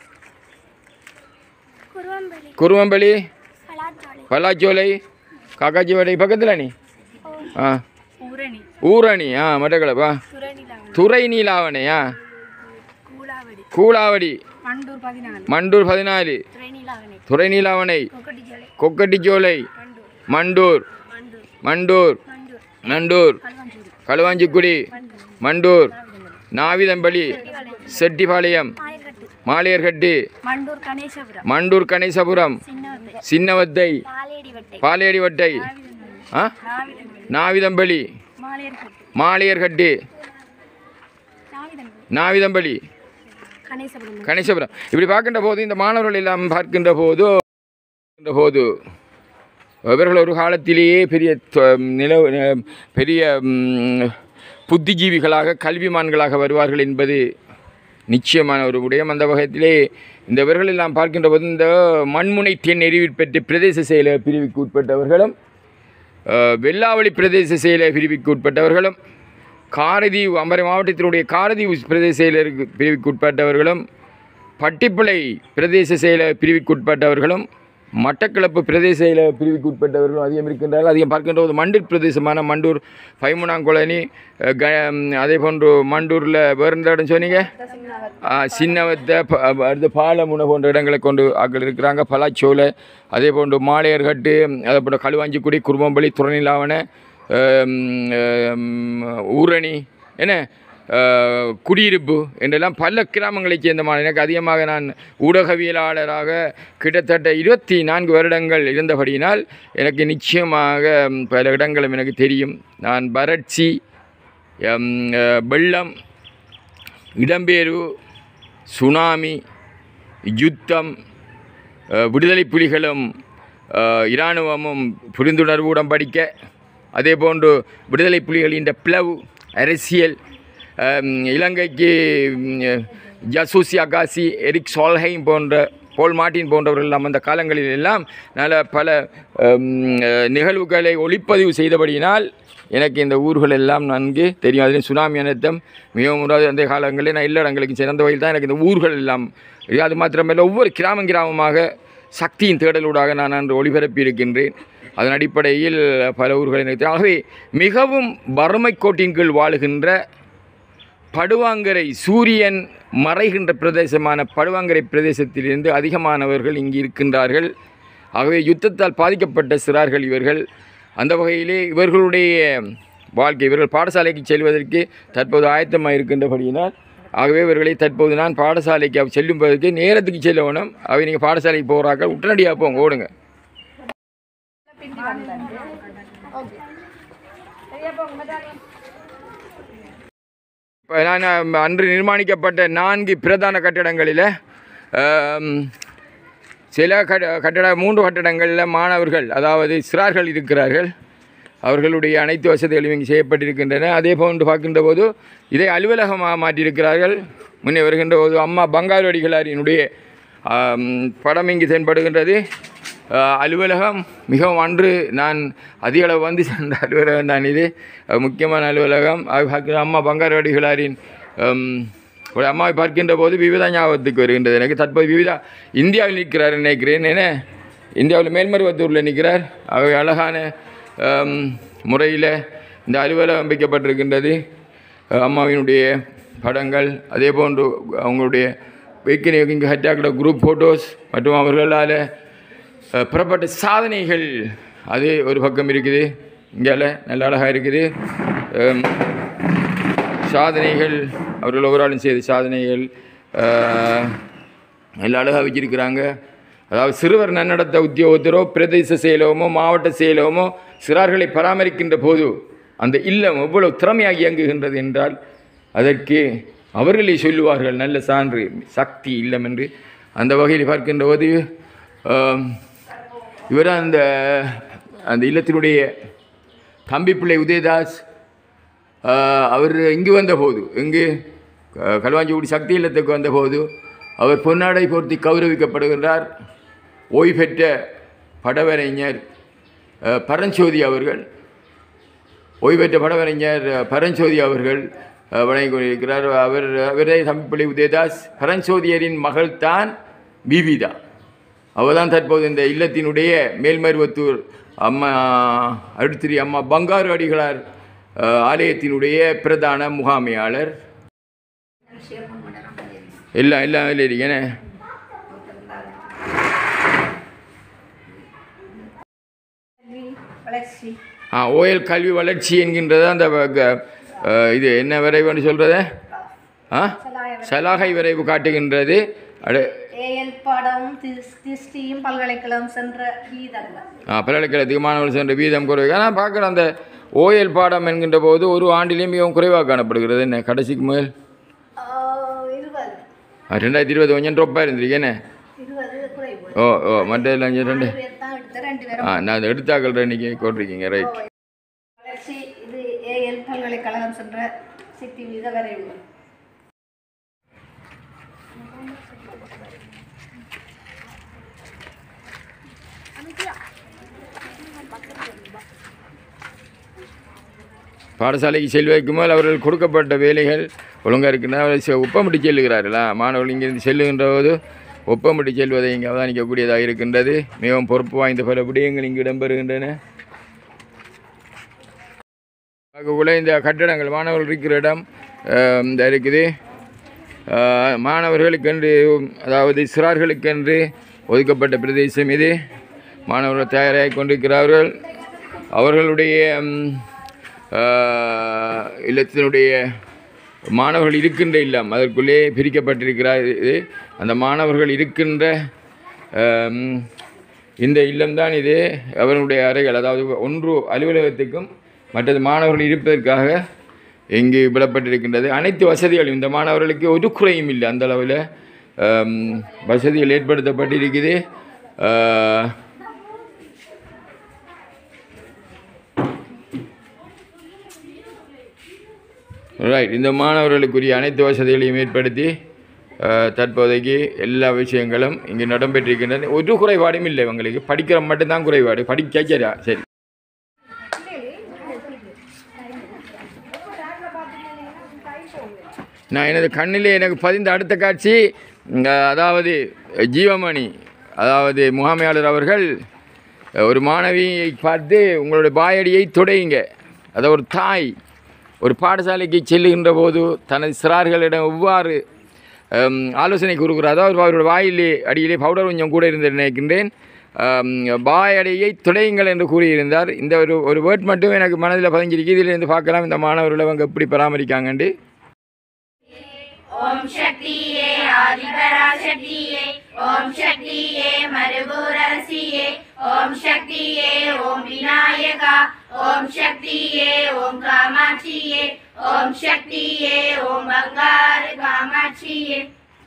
குருவம்பள்ளி
குருவம்பள்ளி
பலாச்சாலை
பல்லாச்சோலை காக்காச்சிவாடை பக்கத்தில் நீ ஆ
ஊரணி
ஊரணி ஆ மட்டக்களப்பா
துரணிலாவணி
துறை நீலாவணை ஆ
கூலாவடி
கூலாவடி
மண்டூர் பதினாலு
மண்டூர் பதினாலு
துறைநிலாவணி
துறை நீலாவணை
கொக்கட்டிச்சோலை
கொக்கட்டிச்சோலை
மண்டூர்
மண்டூர்
மண்டூர்
மண்டூர்
மண்டூர்
மண்டூர்
கல்வாஞ்சூடி
களுவாஞ்சிக்குடி
மண்டூர்
மண்டூர் நாவிதம்பள்ளி செட்டிபாளையம்
மாயக்கட்டு
மாலையர்கட்டு
மண்டூர் கணேசபுரம்
மண்டூர் கணேசபுரம்
சின்னவத்தை
சின்னவத்தை
பாலேடிவட்டை
பாலேடிவட்டை ஆ
நாவிதம்பள்ளி
நாவிதம்பள்ளி
மாலையர்கட்டு
மாலையர்கட்டு
நாவிதம்பள்ளி
நாவிதம்பள்ளி
கணேசபுரம்
கணேசபுரம் இப்படி பார்க்கின்ற போது இந்த மாணவர்கள் எல்லாம் பார்க்கின்ற போது பார்க்கின்ற போது இவர்கள் ஒரு காலத்திலேயே பெரிய தொ- நில ந- பெரிய ம், புத்திஜீவிகளாக கல்விமான்களாக வருவார்கள் என்பது நிச்சயமான ஒரு விடயம் அந்த வகையிலே இந்த இவர்கள் எல்லாம் பார்க்கின்ற போது இந்த மண்முனை தென் எரிவில் பெற்ற பிரதேச செயல பிரிவுக்கு உட்பட்டவர்களும் அஹ், வெள்ளாவளி பிரதேச செயல பிரிவுக்கு உட்பட்டவர்களும் காரதீவு அம்பரை மாவட்டத்தினுடைய காரதீவு பிரதேச செயலருக்கு பிரிவுக்கு உட்பட்டவர்களும் பட்டிப்பிளை பிரதேச செயல பிரிவுக்கு உட்பட்டவர்களும் மட்டக்களப்பு பிரதேச செயல பிரிவுக்கு உட்பட்டவர்களும் அதிகம் இருக்கின்றார்கள் அதிகம் பார்க்கின்ற போது மண்டூர் பிரதேசமான மண்டூர் பைமுனாங்குளனி அஹ், க அதே போன்று மண்டூரில் வேறு எந்த இடம் சொன்னீங்க ஆ, சின்னவத்தை ப- அடுத்து பாலமுனை போன்ற இடங்களை கொண்டு ஆட்கள் இருக்கிறாங்க பலாச்சோலை அதே போன்று மாலையர்கட்டு அதே போன்று களுவாஞ்சிக்குடி குரும்பம்பள்ளி துறநிலாவணை ஊரணி என்ன ஆ, குடியிருப்பு என்றெல்லாம் பல கிராமங்களைச் சேர்ந்தமான எனக்கு அதிகமாக நான் ஊடகவியலாளராக கிட்டத்தட்ட இருபத்தி நான்கு வருடங்கள் இருந்தபடியினால் எனக்கு நிச்சயமாக ம், பல இடங்களும் எனக்கு தெரியும் நான் வறட்சி எம், அ, வெள்ளம் இடம்பெயர்வு சுனாமி யுத்தம் அஹ், விடுதலை புலிகளும் அஹ், இராணுவமும் புரிந்துணர்வு உடன்படிக்க அதே போன்று விடுதலை புலிகளின் பிளவு அரசியல் அஹ், இலங்கைக்கு ம், ஜசூசி அகாசி எரிக் சால்ஹைம் போன்ற போல் மார்ட்டின் போன்றவர்கள் எல்லாம் அந்த காலங்களில் எல்லாம் நல்ல பல அம், அஹ், நிகழ்வுகளை ஒளிப்பதிவு செய்தபடியினால் எனக்கு இந்த ஊர்கள் எல்லாம் நன்கு தெரியும் அதிலும் சுனாமி அனர்த்தம் மிகவும் உண்டாது அந்த காலங்களில் நான் எல்லா இடங்களுக்கு சிறந்த வகையில் தான் எனக்கு இந்த ஊர்கள் எல்லாம் தெரியும். அது மாத்திரமல்ல ஒவ்வொரு கிராமம் கிராமமாக சக்தியின் தேடலூடாக நான் அன்று ஒளிபரப்பி இருக்கின்றேன் அதன் அடிப்படையில் பல ஊர்களை எனக்கு தெரியும். ஆகவே மிகவும் வறுமை கோட்டின் கீழ் வாழுகின்ற படுவாங்கரை சூரியன் மறைகின்ற பிரதேசமான படுவாங்கரை பிரதேசத்திலிருந்து அதிகமானவர்கள் இங்கு இருக்கின்றார்கள் ஆகவே யுத்தத்தால் பாதிக்கப்பட்ட சிறார்கள் இவர்கள் அந்த வகையிலே இவர்களுடைய வாழ்க்கை இவர்கள் பாடசாலைக்கு செல்வதற்கு தற்போது ஆயத்தமாக இருக்கின்றபடியினால் ஆகவே இவர்களை தற்போது நான் பாடசாலைக்கு அவ- செல்லும்பதற்கு நேரத்துக்கு செல்ல வேணும் அவை நீங்கள் பாடசாலைக்கு போகிறார்கள் உடனடியாக போங்க ஓடுங்க
ஓகே சரியா போங்க
இப்ப நான் அன்று நிர்மாணிக்கப்பட்ட நான்கு பிரதான கட்டிடங்களில் ஆம், சில கட கட்டட மூன்று கட்டடங்களில் மாணவர்கள் அதாவது சிறார்கள் இருக்கிறார்கள் அவர்களுடைய அனைத்து வசதிகளும் இங்கு செய்யப்பட்டிருக்கின்றன அதே போன்று பார்க்கின்ற போது இதை அலுவலகமாக மாற்றியிருக்கிறார்கள் முன்னே வருகின்ற போது அம்மா பங்காரடிகளாரினுடைய ஆம், படம் இங்கு தென்படுகின்றது ஆ, அலுவலகம் மிகவும் அன்று நான் அதிக அளவு வந்து சென்ற அலுவலகம் தான் இது அஹ், முக்கியமான அலுவலகம் அது பார்க்கிற அம்மா பங்காரடிகளாரின் ஆம், ஒரு அம்மாவை பார்க்கின்ற போது விவிதா ஞாபகத்துக்கு வருகின்றது எனக்கு தற்போது விவிதா இந்தியாவில் நிற்கிறார் நினைக்கிறேன் என்ன இந்தியாவில் மேல்மருவத்தூரில் நிற்கிறார் அவை அழகான முறையில் இந்த அலுவலகம் வைக்கப்பட்டிருக்கின்றது அஹ் அம்மாவினுடைய படங்கள் அதே போன்று அவங்களுடைய வைக்கிற இங்கே ஹட்டாக்கிற குரூப் ஃபோட்டோஸ் மற்றும் அவர்களால் அஹ், புறப்பட்ட சாதனைகள் அது ஒரு பக்கம் இருக்குது இங்கால நல்ல அழகாக இருக்குது அம், சாதனைகள் அவர்கள் ஒவ்வொரு செய்த சாதனைகள் அஹ், நல்ல அழகாக வச்சிருக்கிறாங்க அதாவது சிறுவர் நன்னடத்த உத்தியோகத்தரோ பிரதேச செயலகமோ மாவட்ட செயலகமோ சிறார்களை பராமரிக்கின்ற போது அந்த இல்லம் எவ்வளவு திறமையாக இயங்குகின்றது என்றால் அதற்கு அவர்களே சொல்லுவார்கள் நல்ல சான்று சக்தி இல்லம் என்று அந்த வகையில் பார்க்கின்ற போது ஆம், இவர் அந்த அந்த இல்லத்தினுடைய தம்பிப்பிள்ளை உதயதாஸ் ஆஹ், அவர் இங்கு வந்தபோது இங்கு க- களுவாஞ்சிக்குடி சக்தி இல்லத்துக்கு வந்தபோது அவர் பொன்னாடை போர்த்தி கௌரவிக்கப்படுகின்றார் ஓய்வு பெற்ற படவரைஞர் ஆஹ், பரஞ்சோதி அவர்கள் ஓய்வு பெற்ற படவரைஞர் அஹ், பரஞ்சோதி அவர்கள் அஹ், வழங்கிக் கொண்டிருக்கிறார் அவர் அவரே தம்பிப்பிள்ளை உதயதாஸ் பரஞ்சோதியரின் மகள் தான் பிபிதா அவர்தான் தற்போது இந்த இல்லத்தினுடைய மேல்மருவத்தூர் அம்மா அடுத்திரி அம்மா பங்காரு அடிகளார் அஹ், ஆலயத்தினுடைய பிரதான முகாமையாளர் எல்லாம் எல்லாம் இல்லை ஏன்னா
வளர்ச்சி
ஆ ஓயல் கல்வி வளர்ச்சி என்கின்றது அந்த வ- க- அஹ், இது என்ன விரைவுன்னு சொல்கிறது ஆ சலாகை விரைவு காட்டுகின்றது அடு
ஏஎல் பாடமும் திஸ்- திஸ்டியும் பல்கலைக்கழகம் சென்ற வீதங்கள்
ஆ, பல்கலைக்கழகத்துக்கு மாணவர்கள் சென்ற வீதம் குறைவு ஆனால் பார்க்குற அந்த ஓஎல் பாடம் என்கின்ற போது ஒரு ஆண்டிலே மிகவும் குறைவாக காணப்படுகிறது என்ன கடைசிக்கு முதல்
இருபது
ஆ, ரெண்டாயிரத்தி இருபது கொஞ்சம் ட்ராப்பாக இருந்திருக்கு என்ன
இருபது குறைவு
ஓ ஓ மற்ற எல்லாம் கொஞ்சம் ரெண்டு
பேர் தான் எடுத்த ரெண்டு பேரும்
ஆ நான் அந்த எடுத்தாக்கள் இன்னைக்கு போட்டிருக்கீங்க ரைட்
வளர்ச்சி இது ஏஎல் பல்கலைக்கழகம் சென்ற சித்தி வீத வரைவு
பாடசாலைக்கு செல்வதற்கு மேல் அவர்கள் கொடுக்கப்பட்ட வேலைகள் ஒழுங்காக இருக்கின்றன அவர்கள் செ- ஒப்பமிட்டு செல்லுகிறார்களா மாணவர்கள் இங்கிருந்து செல்லுகின்ற போது ஒப்பமிட்டு செல்வதை இங்கே அவதானிக்கக்கூடியதாக இருக்கின்றது மிகவும் பொறுப்பு வாய்ந்த பல விடயங்கள் இங்கு இடம்பெறுகின்றன பார்க்கக்குள்ள இந்த கட்டடங்கள் மாணவர்கள் இருக்கிற இடம் அஹ், இந்த இருக்குது அஹ், மாணவர்களுக்கென்று அதாவது சிறார்களுக்கென்று ஒதுக்கப்பட்ட பிரதேசம் இது மாணவர்கள் தயாராகி கொண்டிருக்கிறார்கள் அவர்களுடைய ம், அஹ், இல்லத்தினுடைய மாணவர்கள் இருக்கின்ற இல்லம் அதற்குள்ளே பிரிக்கப்பட்டிருக்கிறார் இது அந்த மாணவர்கள் இருக்கின்ற அம், இந்த இல்லம்தான் இது அவர்களுடைய அறைகள் அதாவது ஒன்று அலுவலகத்துக்கும் மற்றது மாணவர்கள் இருப்பதற்காக இங்கு விடப்பட்டிருக்கின்றது அனைத்து வசதிகளும் இந்த மாணவர்களுக்கு ஒரு குறையும் இல்லை அந்த அளவில் அம், வசதிகள் ஏற்படுத்தப்பட்டிருக்குது அஹ், ரைட் இந்த மாணவர்களுக்குரிய அனைத்து வசதிகளையும் ஏற்படுத்தி அஹ், தற்போதைக்கு எல்லா விஷயங்களும் இங்கு இடம்பெற்றிருக்கின்றன ஒரு குறைபாடும் இல்லை இவங்களுக்கு படிக்கிற மட்டும்தான் குறைபாடு படிக்க சரியா சரி நான் எனது கண்ணிலே எனக்கு பதிந்த அடுத்த காட்சி இங்க அதாவது ஜீவமணி அதாவது முகாமையாளர் அவர்கள் ஒரு மாணவியை பார்த்து உங்களுடைய பாயடியை துடையுங்க அதை ஒரு தாய் ஒரு பாடசாலைக்கு செல்லுகின்ற போது தனது சிறார்களிடம் எவ்வாறு ஹம், ஆலோசனை கூறுகிறார் அதாவது அவருடைய வாயிலே அடியிலே பவுடர் கொஞ்சம் கூட இருந்து நினைக்கின்றேன் ஹம், பாய் அடியை துடையுங்கள் என்று கூறியிருந்தார் இந்த ஒரு ஒரு வேர்ட் மட்டும் எனக்கு மனதில் பதிஞ்சிருக்கு இதிலிருந்து பார்க்கலாம் இந்த மாணவர்களை அவங்க எப்படி பராமரிக்காங்கண்டு
ஓம் சக்தியே ஆதிபராசக்தியே ஓம் சக்தியே மறுபூரரசியே ஓம் சக்தியே ஓம் விநாயகா ஓம் சக்தியே ஓம் காமாட்சியே ஓம் சக்தியே ஓம் பங்காரு காமாட்சியே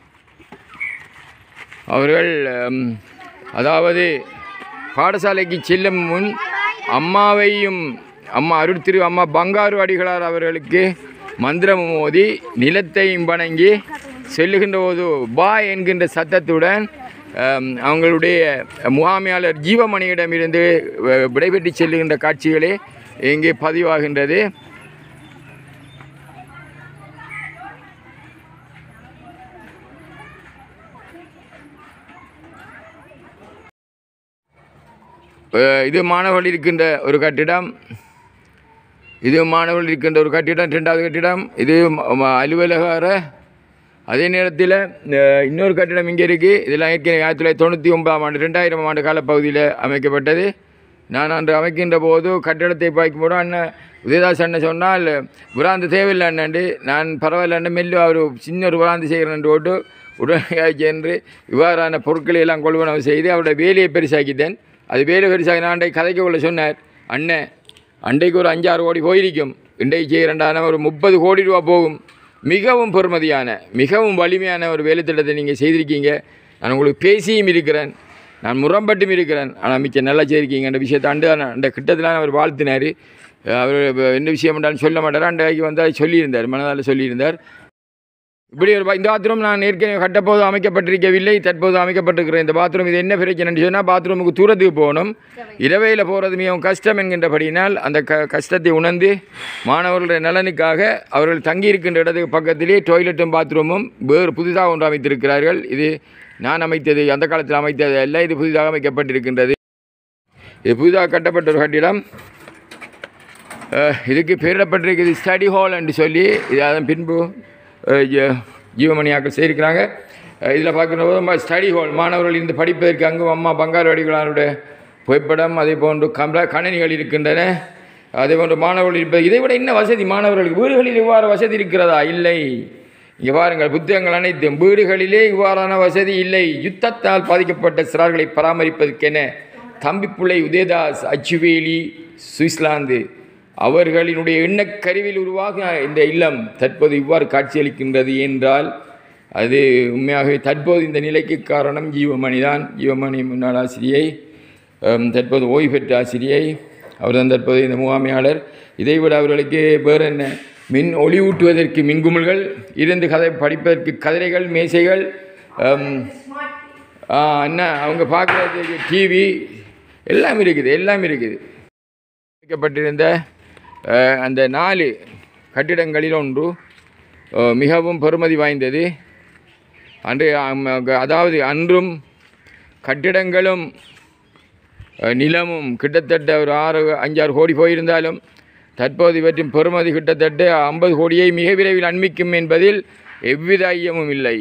அவர்கள் ம், அதாவது பாடசாலைக்கு செல்லும் முன் அம்மாவையும் அம்மா அருள் திரு அம்மா பங்காரு அடிகளார் அவர்களுக்கு மந்திரம் மோதி நிலத்தையும் வணங்கி செல்லுகின்ற போது பா என்கின்ற சத்தத்துடன் ம், அவங்களுடைய முகாமையாளர் ஜீவமணியிடமிருந்து வ- விடைபெற்று செல்லுகின்ற காட்சிகளே இங்கே பதிவாகின்றது அஹ் இது மாணவர்கள் இருக்கின்ற ஒரு கட்டிடம் இது மாணவர்கள் இருக்கின்ற ஒரு கட்டிடம் ரெண்டாவது கட்டிடம் இது ம- ம- அலுவலக அறை அதே நேரத்தில் அஹ், இன்னொரு கட்டிடம் இங்கே இருக்குது இதெல்லாம் ஏற்கனவே ஆயிரத்தி தொள்ளாயிரத்தி தொண்ணூற்றி ஒன்பதாம் ஆண்டு ரெண்டாயிரம் ஆண்டு காலப்பகுதியில் அமைக்கப்பட்டது நான் அன்று அமைக்கின்ற போது கட்டிடத்தை பார்க்கும்போது அண்ணன் உதயதாஸ் அண்ணன் சொன்னால் விராந்து தேவையில்லை அண்ணன்ட்டு நான் பரவாயில்ல அண்ணன் மெல்லு அவர் சின்ன ஒரு விராந்து செய்கிறேன் போட்டு உடனடியாக சென்று இவ்வாறான பொருட்களை எல்லாம் கொள்வனவு செய்து அவருடைய வேலையை பெருசாக்கிட்டேன் அது வேலை பெருசாகி நான் அன்றைக்கு கதைக்க உள்ள சொன்னார் அண்ணன் அன்றைக்கு ஒரு அஞ்சாறு கோடி போயிருக்கும் இன்றைக்கு செய்கிறண்டான ஒரு முப்பது கோடி ரூபா போகும் மிகவும் பெறுமதியான மிகவும் வலிமையான ஒரு வேலை திட்டத்தை நீங்கள் செய்திருக்கீங்க நான் உங்களுக்கு பேசியும் இருக்கிறேன் நான் முரம்பட்டும் இருக்கிறேன் ஆனால் மிச்சம் நல்லா செய்திருக்கீங்க அந்த விஷயத்தை அண்டு அந்த கிட்டத்தில் அவர் வாழ்த்தினார் அவர் என்ன விஷயம் என்றாலும் சொல்ல மாட்டார் அன்றைக்கு வந்து அதை சொல்லியிருந்தார் மனதால் சொல்லியிருந்தார் இப்படி ஒரு பா- இந்த பாத்ரூம் நான் ஏற்கனவே கட்டப்போது அமைக்கப்பட்டிருக்கவில்லை தற்போது அமைக்கப்பட்டிருக்கிறேன் இந்த பாத்ரூம் இது என்ன பிரச்சனைன்னு சொன்னால் பாத்ரூமுக்கு தூரத்துக்கு போகணும் இரவையில் போகிறது மிகவும் கஷ்டம் என்கின்றபடியினால் அந்த க கஷ்டத்தை உணர்ந்து மாணவர்களுடைய நலனுக்காக அவர்கள் தங்கியிருக்கின்ற இடத்துக்கு பக்கத்திலே டாய்லெட்டும் பாத்ரூமும் வேறு புதிதாக ஒன்று அமைத்திருக்கிறார்கள் இது நான் அமைத்தது அந்த காலத்தில் அமைத்தது அல்ல இது புதிதாக அமைக்கப்பட்டிருக்கின்றது இது புதிதாக கட்டப்பட்ட ஒரு கட்டிடம் அஹ், இதுக்கு பெயரிடப்பட்டிருக்குது ஸ்டடி ஹால் என்று சொல்லி இது அதன் பின்பு அஹ், ஜ- ஜீவமணியாக்கள் செய்திருக்கிறாங்க இதில் பார்க்கிற போது ஸ்டடி ஹால் மாணவர்கள் இருந்து படிப்பதற்கு அங்கு அம்மா பங்காரு அடிகளாருடைய புகைப்படம் அதே போன்று கம்ப கணினிகள் இருக்கின்றன அதே போன்று மாணவர்கள் இருப்பது இதை விட என்ன வசதி மாணவர்களுக்கு வீடுகளில் இவ்வாறு வசதி இருக்கிறதா இல்லை இங்கே பாருங்கள் புத்தகங்கள் அனைத்தும் வீடுகளிலே இவ்வாறான வசதி இல்லை யுத்தத்தால் பாதிக்கப்பட்ட சிறார்களை பராமரிப்பதற்கென தம்பிப்புள்ளை உதயதாஸ் அச்சுவேலி சுவிட்சர்லாந்து அவர்களினுடைய எண்ணக்கருவில் உருவாக இந்த இல்லம் தற்போது இவ்வாறு காட்சியளிக்கின்றது என்றால் அது உண்மையாகவே தற்போது இந்த நிலைக்கு காரணம் ஜீவமணி தான் ஜீவமணி முன்னாள் ஆசிரியை அம், தற்போது ஓய்வு பெற்ற ஆசிரியை அவர்தான் தற்போது இந்த முகாமையாளர் இதைவிட அவர்களுக்கு வேறு என்ன மின் ஒளியூட்டுவதற்கு மின்குமிழ்கள் இருந்து கதை படிப்பதற்கு கதிரைகள் மேசைகள் அம், ஆ, என்ன அவங்க பார்க்குறதுக்கு டிவி எல்லாம் இருக்குது எல்லாம் இருக்குது வைக்கப்பட்டிருந்த அஹ், அந்த நாலு கட்டிடங்களில் ஒன்று அஹ், மிகவும் பெறுமதி வாய்ந்தது அன்று அம், அதாவது அன்றும் கட்டிடங்களும் அஹ், நிலமும் கிட்டத்தட்ட ஒரு ஆறு அஞ்சாறு கோடி போயிருந்தாலும் தற்போது இவற்றின் பெறுமதி கிட்டத்தட்ட ஐம்பது கோடியை மிக விரைவில் அண்மிக்கும் என்பதில் எவ்வித ஐயமும் இல்லை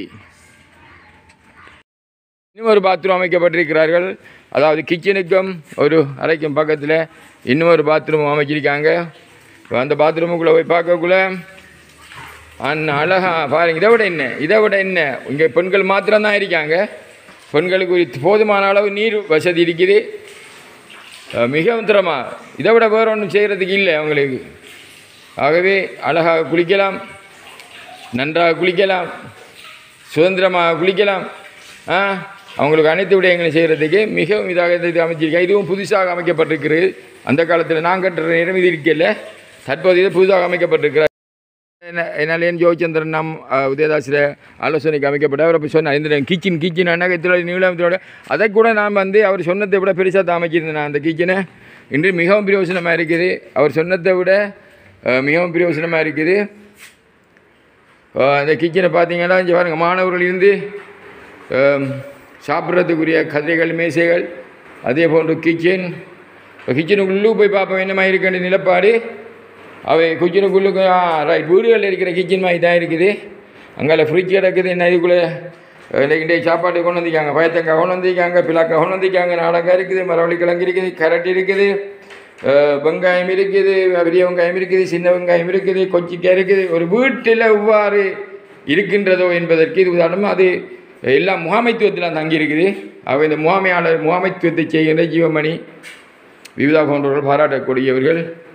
இன்னும் ஒரு பாத்ரூம் அமைக்கப்பட்டிருக்கிறார்கள் அதாவது கிச்சனுக்கும் ஒரு அறைக்கும் பக்கத்தில் இன்னும் ஒரு பாத்ரூம் அமைச்சிருக்காங்க இப்ப அந்த பாத்ரூமுக்குள்ளே போய் பார்க்கக்குள்ள அண்ணா அழகா பாருங்க இதை விட என்ன இதை விட என்ன இங்கே பெண்கள் மாத்திரம்தான் இருக்காங்க பெண்களுக்கு ஒரு போதுமான அளவு நீர் வசதி இருக்குது அஹ் மிகவும் திறமா இதை விட வேறு ஒன்றும் செய்கிறதுக்கு இல்லை அவங்களுக்கு ஆகவே அழகாக குளிக்கலாம் நன்றாக குளிக்கலாம் சுதந்திரமாக குளிக்கலாம் ஆ அவங்களுக்கு அனைத்து விடயங்களையும் செய்கிறதுக்கு மிகவும் இதாக இது அமைச்சிருக்கேன் இதுவும் புதுசாக அமைக்கப்பட்டிருக்கிறது அந்த காலத்தில் நான் கட்டுற நேரம் இது இருக்கல தற்போது இது புதுசாக அமைக்கப்பட்டிருக்கிறார் என்ன என்னால் ஏன் ஜோச்சந்திரன் நம் உதயதாசிர ஆலோசனைக்கு அமைக்கப்பட்ட அவர் அப்போ சொன்னார் இந்த கிச்சன் கிச்சன் அன்னகத்தில் நீளத்தோட அதை கூட நான் வந்து அவர் சொன்னதை விட பெருசாக தான் அமைச்சிருந்தேன் நான் அந்த கிச்சனை இன்று மிகவும் பிரயோசனமாக இருக்குது அவர் சொன்னதை விட அஹ், மிகவும் பிரயோசனமாக இருக்குது அஹ், அந்த கிச்சனை பார்த்தீங்கன்னா இங்கே பாருங்க மாணவர்கள் இருந்து அஹ், சாப்பிட்றதுக்குரிய கதிரைகள் மேசைகள் அதே போன்று கிச்சன் இப்போ கிச்சனுக்குள்ளே போய் பார்ப்போம் என்னமா இருக்குன்ற நிலப்பாடு அவை கிச்சனுக்குள்ளுக்கு ஆ ரைட் வீடுகளில் இருக்கிற கிச்சன் மாதிரி தான் இருக்குது அங்கே ஃப்ரிட்ஜ் கிடக்குது என்ன இதுக்குள்ளே இன்றைக்கு சாப்பாடு கொண்டு வந்திருக்காங்க பயத்தங்காய் கொண்டு வந்திருக்காங்க பிளாக்காய் கொண்டு வந்திருக்காங்க நாடகம் இருக்குது மரவள்ளி கிழங்கு இருக்குது கேரட் இருக்குது அஹ், வெங்காயம் இருக்குது பெரிய வெங்காயம் இருக்குது சின்ன வெங்காயம் இருக்குது கொச்சிக்காய் இருக்குது ஒரு வீட்டில் எவ்வாறு இருக்கின்றதோ என்பதற்கு இது உதாரணம் அது எல்லாம் முகாமைத்துவத்தில் தங்கியிருக்குது அவை இந்த முகாமையாளர் முகாமைத்துவத்தை செய்கின்ற ஜீவமணி விவிதா போன்றவர்கள் பாராட்டக்கூடியவர்கள்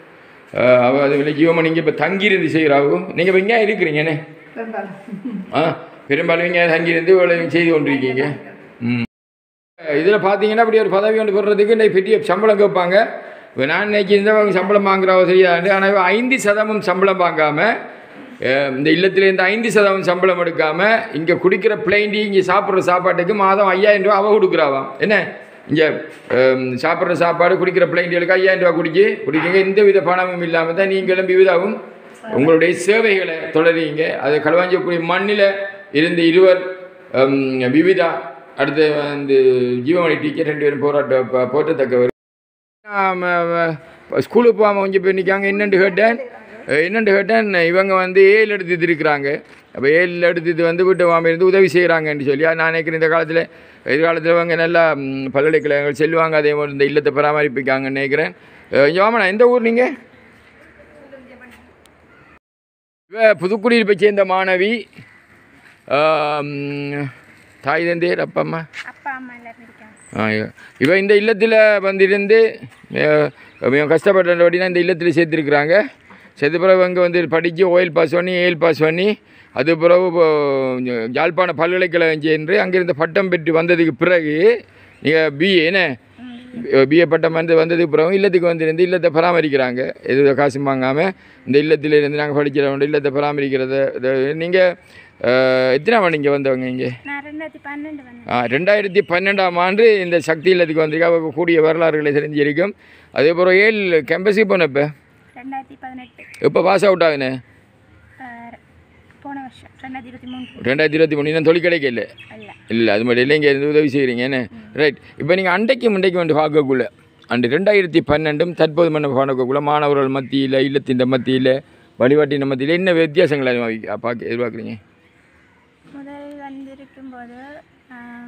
அஹ், அவ அதுல ஜீவமணி இங்கே இப்போ தங்கியிருந்து செய்கிறாவும் நீங்கள் இப்போ இங்கே இருக்கிறீங்கண்ணே ஆ பெரும்பாலும் இங்கே தங்கியிருந்து இவ்வளவு செய்து கொண்டிருக்கீங்க ம் இதில் பார்த்தீங்கன்னா அப்படி ஒரு பதவி ஒன்று பெறுறதுக்கு இந்த பெரிய சம்பளம் கேட்பாங்க இப்போ நான் இன்னைக்கு இருந்தவங்க சம்பளம் வாங்குறவ சரியாது ஆனால் இவ ஐந்து சதவீதம் சம்பளம் வாங்காமல் இந்த இல்லத்தில் இருந்து ஐந்து சதவீதம் சம்பளம் எடுக்காமல் இங்கே குடிக்கிற பிளைண்டி இங்கே சாப்பிட்ற சாப்பாட்டுக்கு மாதம் ஐயாயிரம் ரூபா அவ கொடுக்குறாவாம் என்ன இங்கே சாப்பிட்ற சாப்பாடு குடிக்கிற பிளைண்டிகளுக்கு ஐயாயிரம் ரூபா குடிக்கி குடிக்கங்க எந்த வித பணமும் இல்லாமல் தான் நீங்களும் விவிதாவும் உங்களுடைய சேவைகளை தொடரீங்க அது களுவாஞ்சக்கூடிய மண்ணில் இருந்த இருவர் ஹம், விவிதா அடுத்து வந்து ஜீவமணி டீச்சர் ரெண்டு பேரும் போராட்ட ப- போற்றத்தக்கவர் ஆம, வ- ஸ்கூலுக்கு போகாமல் கொஞ்சம் பேர் நிற்காங்க என்னென்று கேட்டேன் அஹ், என்னென்று கேட்டேன் இவங்க வந்து ஏழு எடுத்து இருக்கிறாங்க அப்போ ஏழு எடுத்து வந்து வீட்டு மாமி இருந்து உதவி செய்கிறாங்கன்னு சொல்லி அது நான் நினைக்கிறேன் இந்த காலத்தில் எதிர்காலத்தில் இவங்க நல்லா ம், பல்கலைக்கழகங்கள் செல்வாங்க அதே மாதிரி இந்த இல்லத்தை பராமரிப்பிக்காங்கன்னு நினைக்கிறேன் ஜோமனா எந்த ஊர் நீங்கள் இவ புதுக்குடியிருப்பை சேர்ந்த மாணவி ஆம், தாய் தந்தையர் அப்பா அம்மா
அப்பா அம்மா எல்லாரும் இருக்காங்க
ஆ, இவ- இவ இந்த இல்லத்தில் வந்திருந்து அஹ், மிக கஷ்டப்பட்டபடி தான் இந்த இல்லத்தில் சேர்த்துருக்குறாங்க சேர்த்து பிறகு அங்கே வந்து படித்து ஓயில் பாஸ் பண்ணி ஏல் பாஸ் பண்ணி அது பிறகு இப்போ யாழ்ப்பாண பல்கலைக்கழகம் சென்று அங்கிருந்து பட்டம் பெற்று வந்ததுக்கு பிறகு நீங்கள் பிஏ என்ன பிஏ பட்டம் வந்து வந்ததுக்கு பிறகு இல்லத்துக்கு வந்திருந்து இல்லத்தை பராமரிக்கிறாங்க எது காசும் வாங்காமல் இந்த இல்லத்தில் இருந்து நாங்கள் படிக்கிறவங்க இல்லத்தை பராமரிக்கிறத நீங்கள் எத்தனை மணி இங்கே வந்தவங்க இங்கே
நான் ரெண்டாயிரத்தி பன்னெண்டு வந்தேன்
ஆ, ரெண்டாயிரத்தி பன்னெண்டாம் ஆண்டு இந்த சக்தி இல்லத்துக்கு வந்திருக்கா அவ கூடிய வரலாறுகளை தெரிஞ்சிருக்கும் அதே போல் ஏழு கேம்பஸுக்கு போன இப்போ
ரெண்டாயிரத்தி பதினெட்டு
இப்போ பாஸ் அவுட் ஆகுனே
போன வருஷம் ரெண்டாயிரத்தி இருபத்தி மூணு
ரெண்டாயிரத்தி இருபத்தி மூணு இன்னும் தொழில் கிடைக்கல
இல்லை
இல்லை அது மட்டும் இல்லை இங்கே இருந்து உதவி செய்கிறீங்க என்ன ரைட் இப்போ நீங்கள் அண்டைக்கு முண்டைக்கு வந்து பார்க்கக்குள்ள அண்டு ரெண்டாயிரத்தி பன்னெண்டும் தற்போது மன்ன பார்க்கக்குள்ள மாணவர்கள் மத்தியில் இல்லத்தின் மத்தியில் வழிபாட்டின் மத்தியில் என்ன வித்தியாசங்களை அனுபவி- பார்க்க எதிர்பார்க்குறீங்க
முதல் வந்திருக்கும்போது ஆம்,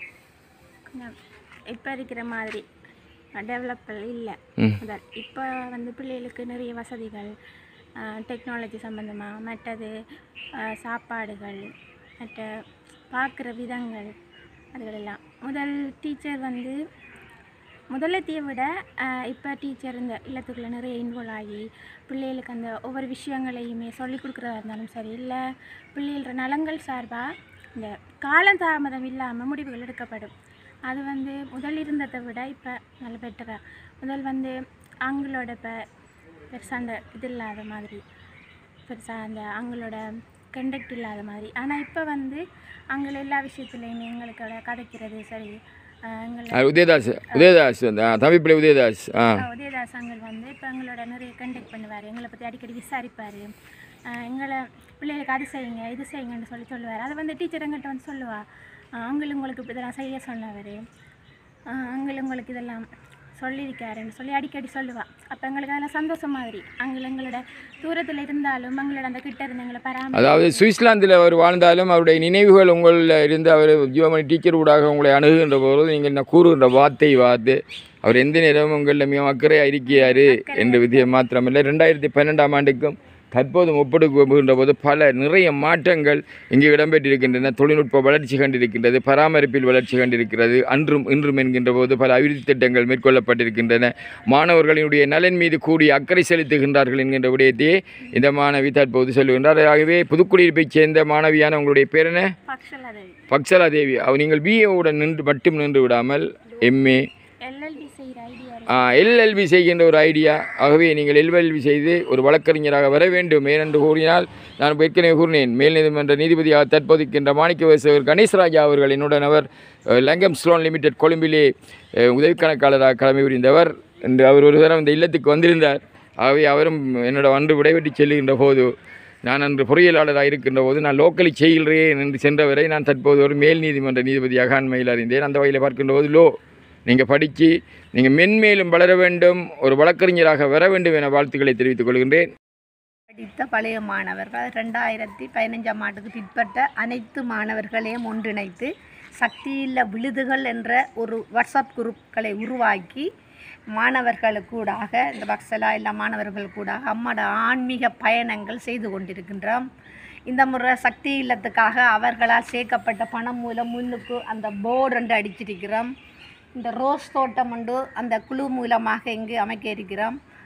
கொஞ்சம் இப்போ இருக்கிற மாதிரி டெவலப்பல் இல்லை
ம்.
முதல் இப்போ வந்து பிள்ளைகளுக்கு நிறைய வசதிகள் டெக்னாலஜி சம்மந்தமாக மற்றது ஆ, சாப்பாடுகள் மற்ற பார்க்குற விதங்கள் அதுகளெல்லாம் முதல் டீச்சர் வந்து முதல்லத்தையை விட இப்போ டீச்சர் இந்த இல்லத்துக்குள்ளே நிறைய இன்வால்வ் ஆகி பிள்ளைகளுக்கு அந்த ஒவ்வொரு விஷயங்களையுமே சொல்லிக் கொடுக்குறதா இருந்தாலும் சரி இல்லை பிள்ளைகளோட நலங்கள் சார்பாக இந்த காலதாமதம் இல்லாமல் முடிவுகள் எடுக்கப்படும் அது வந்து முதல் இருந்ததை விட இப்போ நல்ல பெட்டராக முதல் வந்து அவங்களோட இப்போ பெருசாக அந்த இது இல்லாத மாதிரி பெருசாக அந்த அவங்களோட கண்டக்ட் இல்லாத மாதிரி ஆனால் இப்போ வந்து அவங்கள எல்லா விஷயத்துலையுமே எங்களுக்கோட கதைக்கிறது சரி ஆஹ் எங்களை
ஆ, உதயதாஸ் உதயதாஸ் வந்து ஆ தமிழ் பிள்ளை உதயதாஸ் ஆ
உதயதாஸ் அங்கிள் வந்து இப்போ எங்களோட நிறைய கண்டக்ட் பண்ணுவார் எங்களை பற்றி அடிக்கடி விசாரிப்பார் எங்களை பிள்ளைகளுக்கு அது செய்யுங்க இது செய்யுங்கன்னு சொல்லி சொல்லுவார் அதை வந்து டீச்சர் எங்கிட்ட வந்து சொல்லுவாள் அங்கிள் உங்களுக்கு இப்படி இதெல்லாம் செய்ய சொன்னவர் அங்கிள் உங்களுக்கு இதெல்லாம் சொல்லியிருக்காருன்னு சொல்லி அடிக்கடி சொல்லுவாள் அப்போ எங்களுக்கு அதெல்லாம் சந்தோஷம் மாதிரி அங்கிள் எங்களோட தூரத்தில் இருந்தாலும் எங்களோட அந்த கிட்ட இருந்து எங்களை பராமரி
அதாவது சுவிட்சர்லாந்தில் அவர் வாழ்ந்தாலும் அவருடைய நினைவுகள் உங்களில் இருந்து அவர் ஜீவமணி டீச்சர் ஊடாக உங்களை அணுகுகின்ற போது நீங்கள் என்ன கூறுகின்ற வார்த்தை வார்த்து அவர் எந்த நேரமும் உங்களில் மிக அக்கறையாக இருக்கிறார் என்ற விதியம் மாத்திரமில்லை ரெண்டாயிரத்தி பன்னெண்டாம் ஆண்டுக்கும் தற்போது ஒப்படுகின்ற போது பல நிறைய மாற்றங்கள் இங்கே இடம்பெற்றிருக்கின்றன தொழில்நுட்ப வளர்ச்சி கண்டிருக்கின்றது பராமரிப்பில் வளர்ச்சி கண்டிருக்கிறது அன்றும் இன்றும் என்கின்ற போது பல அபிவிருத்தி திட்டங்கள் மேற்கொள்ளப்பட்டிருக்கின்றன மாணவர்களினுடைய நலன் மீது கூடிய அக்கறை செலுத்துகின்றார்கள் என்கின்ற விடயத்தையே இந்த மாணவி தற்போது சொல்லுகின்றார் ஆகவே புதுக்குடியிருப்பைச் சேர்ந்த மாணவியான உங்களுடைய பேர் என்ன
பக்ஷலா தேவி
பக்சலா தேவி அவ நீங்கள் பிஏவுடன் நின்று மட்டும் நின்று விடாமல் எம்ஏ
எல்எல்டி செய்கிற ஐடியா
எல்எல்பி செய்கின்ற ஒரு ஐடியா ஆகவே நீங்கள் எல்எல்பி செய்து ஒரு வழக்கறிஞராக வர வேண்டும் ஏனென்று கூறினால் நான் ஏற்கனவே கூறினேன் மேல் நீதிமன்ற நீதிபதியாக தற்போதைக்கின்ற மாணிக்கவாசகர் கணேஷ்ராஜா அவர்கள் என்னுடன் அவர் அஹ், லங்கம் ஸ்லோன் லிமிடெட் கொழும்பிலே அஹ், உதவி கணக்காளராக கடமை புரிந்தவர் என்று அவர் ஒரு தரம் இந்த இல்லத்துக்கு வந்திருந்தார் ஆகவே அவரும் என்னோட அன்று விடைபெற்று செல்லுகின்ற போது நான் அன்று பொறியியலாளராக இருக்கின்ற போது நான் லோக்கலி செய்கிறேன் என்று சென்றவரை நான் தற்போது ஒரு மேல் நீதிமன்ற நீதிபதியாக அண்மையில் அறிந்தேன் அந்த வகையில் பார்க்கின்ற போது லோ நீங்கள் படித்து நீங்கள் மென்மேலும் வளர வேண்டும் ஒரு வழக்கறிஞராக வர வேண்டும் என வாழ்த்துக்களை தெரிவித்துக் கொள்கின்றேன்
படித்த பழைய மாணவர்கள் ரெண்டாயிரத்தி பதினஞ்சாம் ஆண்டுக்கு பிற்பட்ட அனைத்து மாணவர்களையும் ஒன்றிணைத்து சக்தியுள்ள விழுதுகள் என்ற ஒரு வாட்ஸ்அப் குரூப்களை உருவாக்கி மாணவர்களுக்கூடாக இந்த பக்ஸலா எல்லா மாணவர்களுக்கூடாக அம்மாட ஆன்மீக பயணங்கள் செய்து கொண்டிருக்கின்றோம் இந்த முறை சக்தி இல்லத்துக்காக அவர்களால் சேர்க்கப்பட்ட பணம் மூலம் முன்னுக்கு அந்த போர்டு ரெண்டு அடிச்சிருக்கிறோம் இந்த ரோஸ் தோட்டம் உண்டு அந்த குழு மூலமாக இங்கு அமைக்க இருக்கிறோம்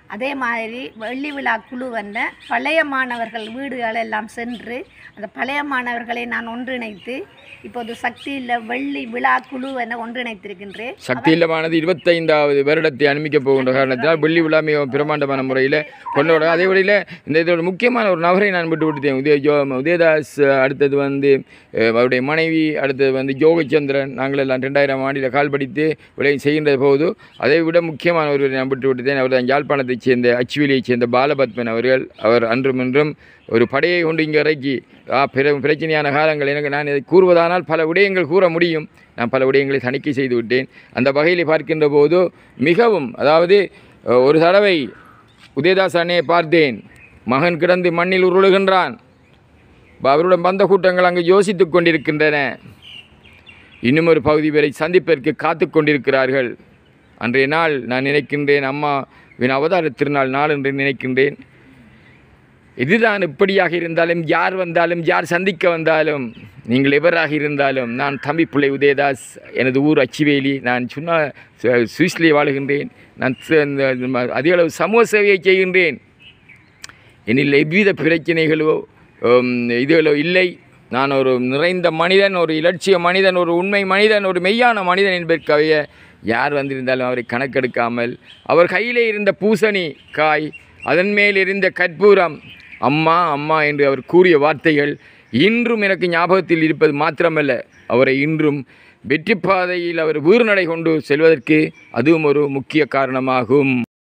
அதே மாதிரி வெள்ளி விழா குழு வந்த பழைய மாணவர்கள் வீடுகள் எல்லாம் சென்று அந்த பழைய மாணவர்களை நான் ஒன்றிணைத்து இப்போது சக்தியில் வெள்ளி விழா குழுவென ஒன்றிணைத்திருக்கின்றேன்
சக்தி இல்லமானது இருபத்தைந்தாவது வருடத்தை அனுமிக்கப் போகின்ற காரணத்தினால் வெள்ளி விழா மிகவும் பிரமாண்டமான முறையில் கொண்டாட அதே வழியில் இந்த இதோட முக்கியமான ஒரு நபரை நான் விட்டு விட்டுட்டேன் உதய ஜோ உதயதாஸ் அடுத்தது வந்து அஹ், அவருடைய மனைவி அடுத்தது வந்து யோகச்சந்திரன் நாங்கள் எல்லாம் ரெண்டாயிரம் ஆண்டில் கால் படித்து விலை செய்கின்ற போது அதை விட முக்கியமான ஒருவரை நான் விட்டு விட்டுட்டேன் அவர் தான் யாழ்ப்பாணத்தைச் சேர்ந்த அச்சுவேலியைச் சேர்ந்த பாலபத்மன் அவர்கள் அவர் அன்றும் இன்றும் ஒரு படையை கொண்டு இங்கே இறக்கி ஆ, பிற பிரச்சனையான காலங்கள் எனக்கு நான் இதை கூறுவதானால் பல விடயங்கள் கூற முடியும் நான் பல விடயங்களை தணிக்கை செய்து விட்டேன் அந்த வகையில் பார்க்கின்ற போது மிகவும் அதாவது அஹ், ஒரு தடவை உதயதாஸ் அண்ணையை பார்த்தேன் மகன் கிடந்து மண்ணில் உருளுகின்றான் அவருடன் வந்த கூட்டங்கள் அங்கு யோசித்துக் கொண்டிருக்கின்றன இன்னும் ஒரு பகுதி வரை சந்திப்பதற்கு காத்து கொண்டிருக்கிறார்கள் அன்றைய நாள் நான் நினைக்கின்றேன் அம்மாவின் அவதார திருநாள் நாள் என்று நினைக்கின்றேன் இதுதான் இப்படியாக இருந்தாலும் யார் வந்தாலும் யார் சந்திக்க வந்தாலும் நீங்கள் எவராக இருந்தாலும் நான் தம்பி பிள்ளை உதயதாஸ் எனது ஊர் அச்சிவேலி நான் சும்மா சு- சுவிஸ்லே வாழுகின்றேன் நான் ச- இந்த- இந்த ம- அதிக அளவு சமூக சேவையை செய்கின்றேன் என்னில் எவ்வித பிரச்சனைகளோ உம், இதுகளோ இல்லை நான் ஒரு நிறைந்த மனிதன் ஒரு இலட்சிய மனிதன் ஒரு உண்மை மனிதன் ஒரு மெய்யான மனிதன் என்பதற்காக யார் வந்திருந்தாலும் அவரை கணக்கெடுக்காமல் அவர் கையிலே இருந்த பூசணி காய் அதன் மேல் இருந்த கற்பூரம் அம்மா அம்மா என்று அவர் கூறிய வார்த்தைகள் இன்றும் எனக்கு ஞாபகத்தில் இருப்பது மாத்திரமல்ல அவரை இன்றும் வெற்றி பாதையில் அவர் வீறுநடை கொண்டு செல்வதற்கு அதுவும் ஒரு முக்கிய காரணமாகும்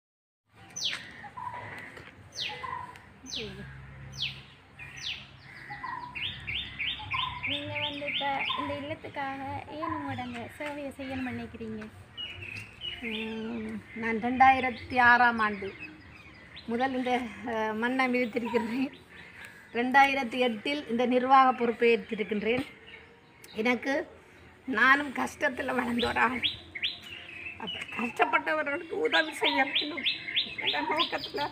நீங்கள் வந்து இப்போ இந்த இல்லத்துக்காக ஏன் உங்களோட அந்த சேவையை செய்யணும் நினைக்கிறீங்க
உம், நான் ரெண்டாயிரத்தி ஆறாம் ஆண்டு முதல் இந்த அஹ், மண்ணை மிதித்திருக்கின்றேன் ரெண்டாயிரத்தி எட்டில் இந்த நிர்வாக பொறுப்பை ஏற்றிருக்கின்றேன் எனக்கு நானும் கஷ்டத்தில் வளர்ந்த ஒரு ஆள் அப்போ கஷ்டப்பட்டவர்களுக்கு உதவி செய்ய வேண்டும் என்ற நோக்கத்தில்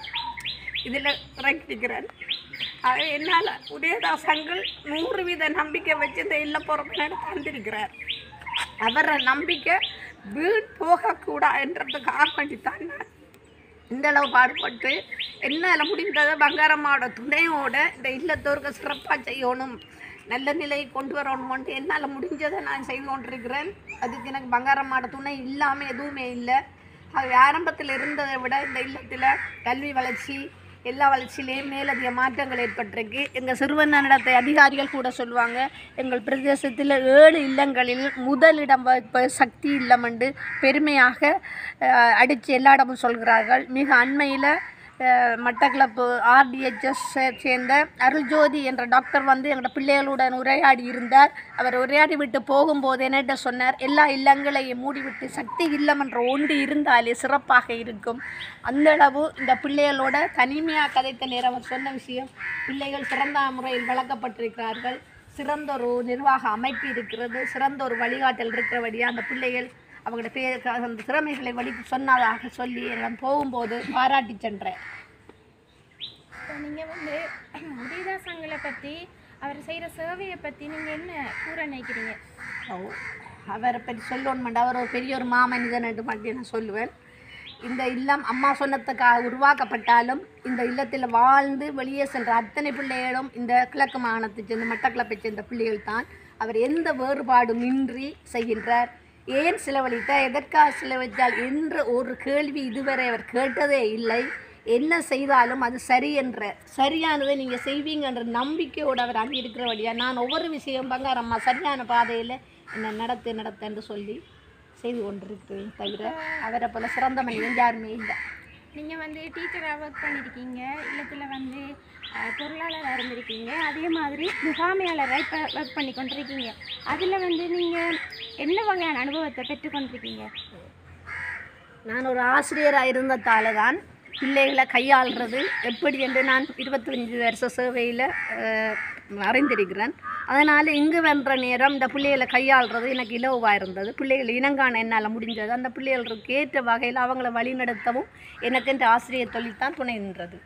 இதில் இறங்கியிருக்கிறேன் அது என்னால் உதயதாசங்கள் நூறு வீத நம்பிக்கை வச்சு இந்த இல்ல பொறுப்பினர் தந்திருக்கிறார் அவரை நம்பிக்கை வீண் போகக்கூடா என்றதுக்காக வேண்டித்தான் நான் இந்த அளவு பாடுபட்டு என்னால் முடிந்ததை பங்காரம்மாவோட துணையோட இந்த இல்லத்தோருக்கு சிறப்பாக செய்யணும் நல்ல நிலையை கொண்டு வரணும்ன்ட்டு என்னால் முடிஞ்சதை நான் செய்து கொண்டிருக்கிறேன் அதுக்கு எனக்கு பங்காரம்மாவோட துணை இல்லாமல் எதுவுமே இல்லை அது ஆரம்பத்தில் இருந்ததை விட இந்த இல்லத்தில் கல்வி வளர்ச்சி எல்லா வளர்ச்சியிலையும் மேலதிக மாற்றங்கள் ஏற்பட்டிருக்கு எங்கள் சிறுவனடத்தை அதிகாரிகள் கூட சொல்லுவாங்க எங்கள் பிரதேசத்தில் ஏழு இல்லங்களில் முதலிடம் வைப்ப சக்தி இல்லம் என்று பெருமையாக அடித்து எல்லா இடமும் சொல்கிறார்கள் மிக அண்மையில் மட்டக்களப்பு ஆர்டிஹெச்எஸ் சேர்ந்த அருள்ஜோதி என்ற டாக்டர் வந்து எங்களோட பிள்ளைகளுடன் உரையாடி இருந்தார் அவர் உரையாடி விட்டு போகும்போது என்னிட்ட சொன்னார் எல்லா இல்லங்களையும் மூடிவிட்டு சக்தி இல்லம் என்ற ஒன்று இருந்தாலே சிறப்பாக இருக்கும் அந்த அளவு இந்த பிள்ளைகளோட தனிமையாக கதைத்த நேரம் அவர் சொன்ன விஷயம் பிள்ளைகள் சிறந்த முறையில் வளர்க்கப்பட்டிருக்கிறார்கள் சிறந்த ஒரு நிர்வாக அமைப்பு இருக்கிறது சிறந்த ஒரு வழிகாட்டல் இருக்கிறபடியாக அந்த பிள்ளைகள் அவங்களோட பேர் அந்த திறமைகளை வழி சொன்னதாக சொல்லி எல்லாம் போகும்போது பாராட்டி சென்றேன்
இப்போ நீங்கள் வந்து உதயதாசங்களை பற்றி அவர் செய்கிற சேவையை பற்றி நீங்கள் என்ன கூற நினைக்கிறீங்க
ஓ, அவரை பற்றி சொல்லணுமெண்டா அவர் ஒரு பெரிய ஒரு மாமனிதன் என்று மட்டும் நான் சொல்லுவேன் இந்த இல்லம் அம்மா சொன்னத்துக்காக உருவாக்கப்பட்டாலும் இந்த இல்லத்தில் வாழ்ந்து வெளியே சென்ற அத்தனை பிள்ளைகளும் இந்த கிழக்கு மாகாணத்தை சேர்ந்த மட்டக்களப்பை சேர்ந்த பிள்ளைகள் தான் அவர் எந்த வேறுபாடுமின்றி செய்கின்றார் ஏன் செலவழித்தார் எதற்காக செலவழித்தால் என்ற ஒரு கேள்வி இதுவரை அவர் கேட்டதே இல்லை என்ன செய்தாலும் அது சரி என்ற சரியானதை நீங்கள் செய்வீங்கன்ற நம்பிக்கையோடு அவர் அங்கே இருக்கிறபடியா நான் ஒவ்வொரு விஷயம் பங்காரம்மா சரியான பாதையில் என்னை நடத்து நடத்து என்று சொல்லி செய்து கொண்டிருக்கிறேன் தவிர அவரை போல சிறந்த மனிதன் யாருமே இல்லை
நீங்கள் வந்து டீச்சராக ஒர்க் பண்ணியிருக்கீங்க இல்லத்தில் வந்து அஹ், பொருளாளராக இருந்திருக்கீங்க அதே மாதிரி முகாமையாளராக இப்போ ஒர்க் பண்ணி கொண்டிருக்கீங்க அதில் வந்து நீங்கள் என்ன வகையான அனுபவத்தை பெற்றுக்கொண்டிருக்கீங்க
நான் ஒரு ஆசிரியராக இருந்ததால தான் பிள்ளைகளை கையாளுறது எப்படி என்று நான் இருபத்தஞ்சி வருஷ சேவையில் அறிந்திருக்கிறேன் அதனால் இங்கு வென்ற நேரம் இந்த பிள்ளைகளை கையாளுறது எனக்கு இலவாக இருந்தது பிள்ளைகள் இனங்காண என்னால் முடிஞ்சது அந்த பிள்ளைகளுக்கு ஏற்ற வகையில் அவங்கள வழிநடத்தவும் எனக்கு இந்த ஆசிரியர் தொழில் தான் துணை நின்றது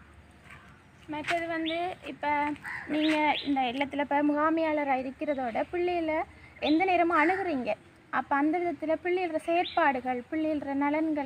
மற்றது வந்து இப்போ நீங்கள் இந்த இல்லத்தில் இப்போ முகாமையாளராக இருக்கிறதோட பிள்ளைகளை எந்த நேரமும் அணுகுறீங்க அப்போ அந்த விதத்தில் பிள்ளைகளோட செயற்பாடுகள் பிள்ளைகளோட நலன்கள்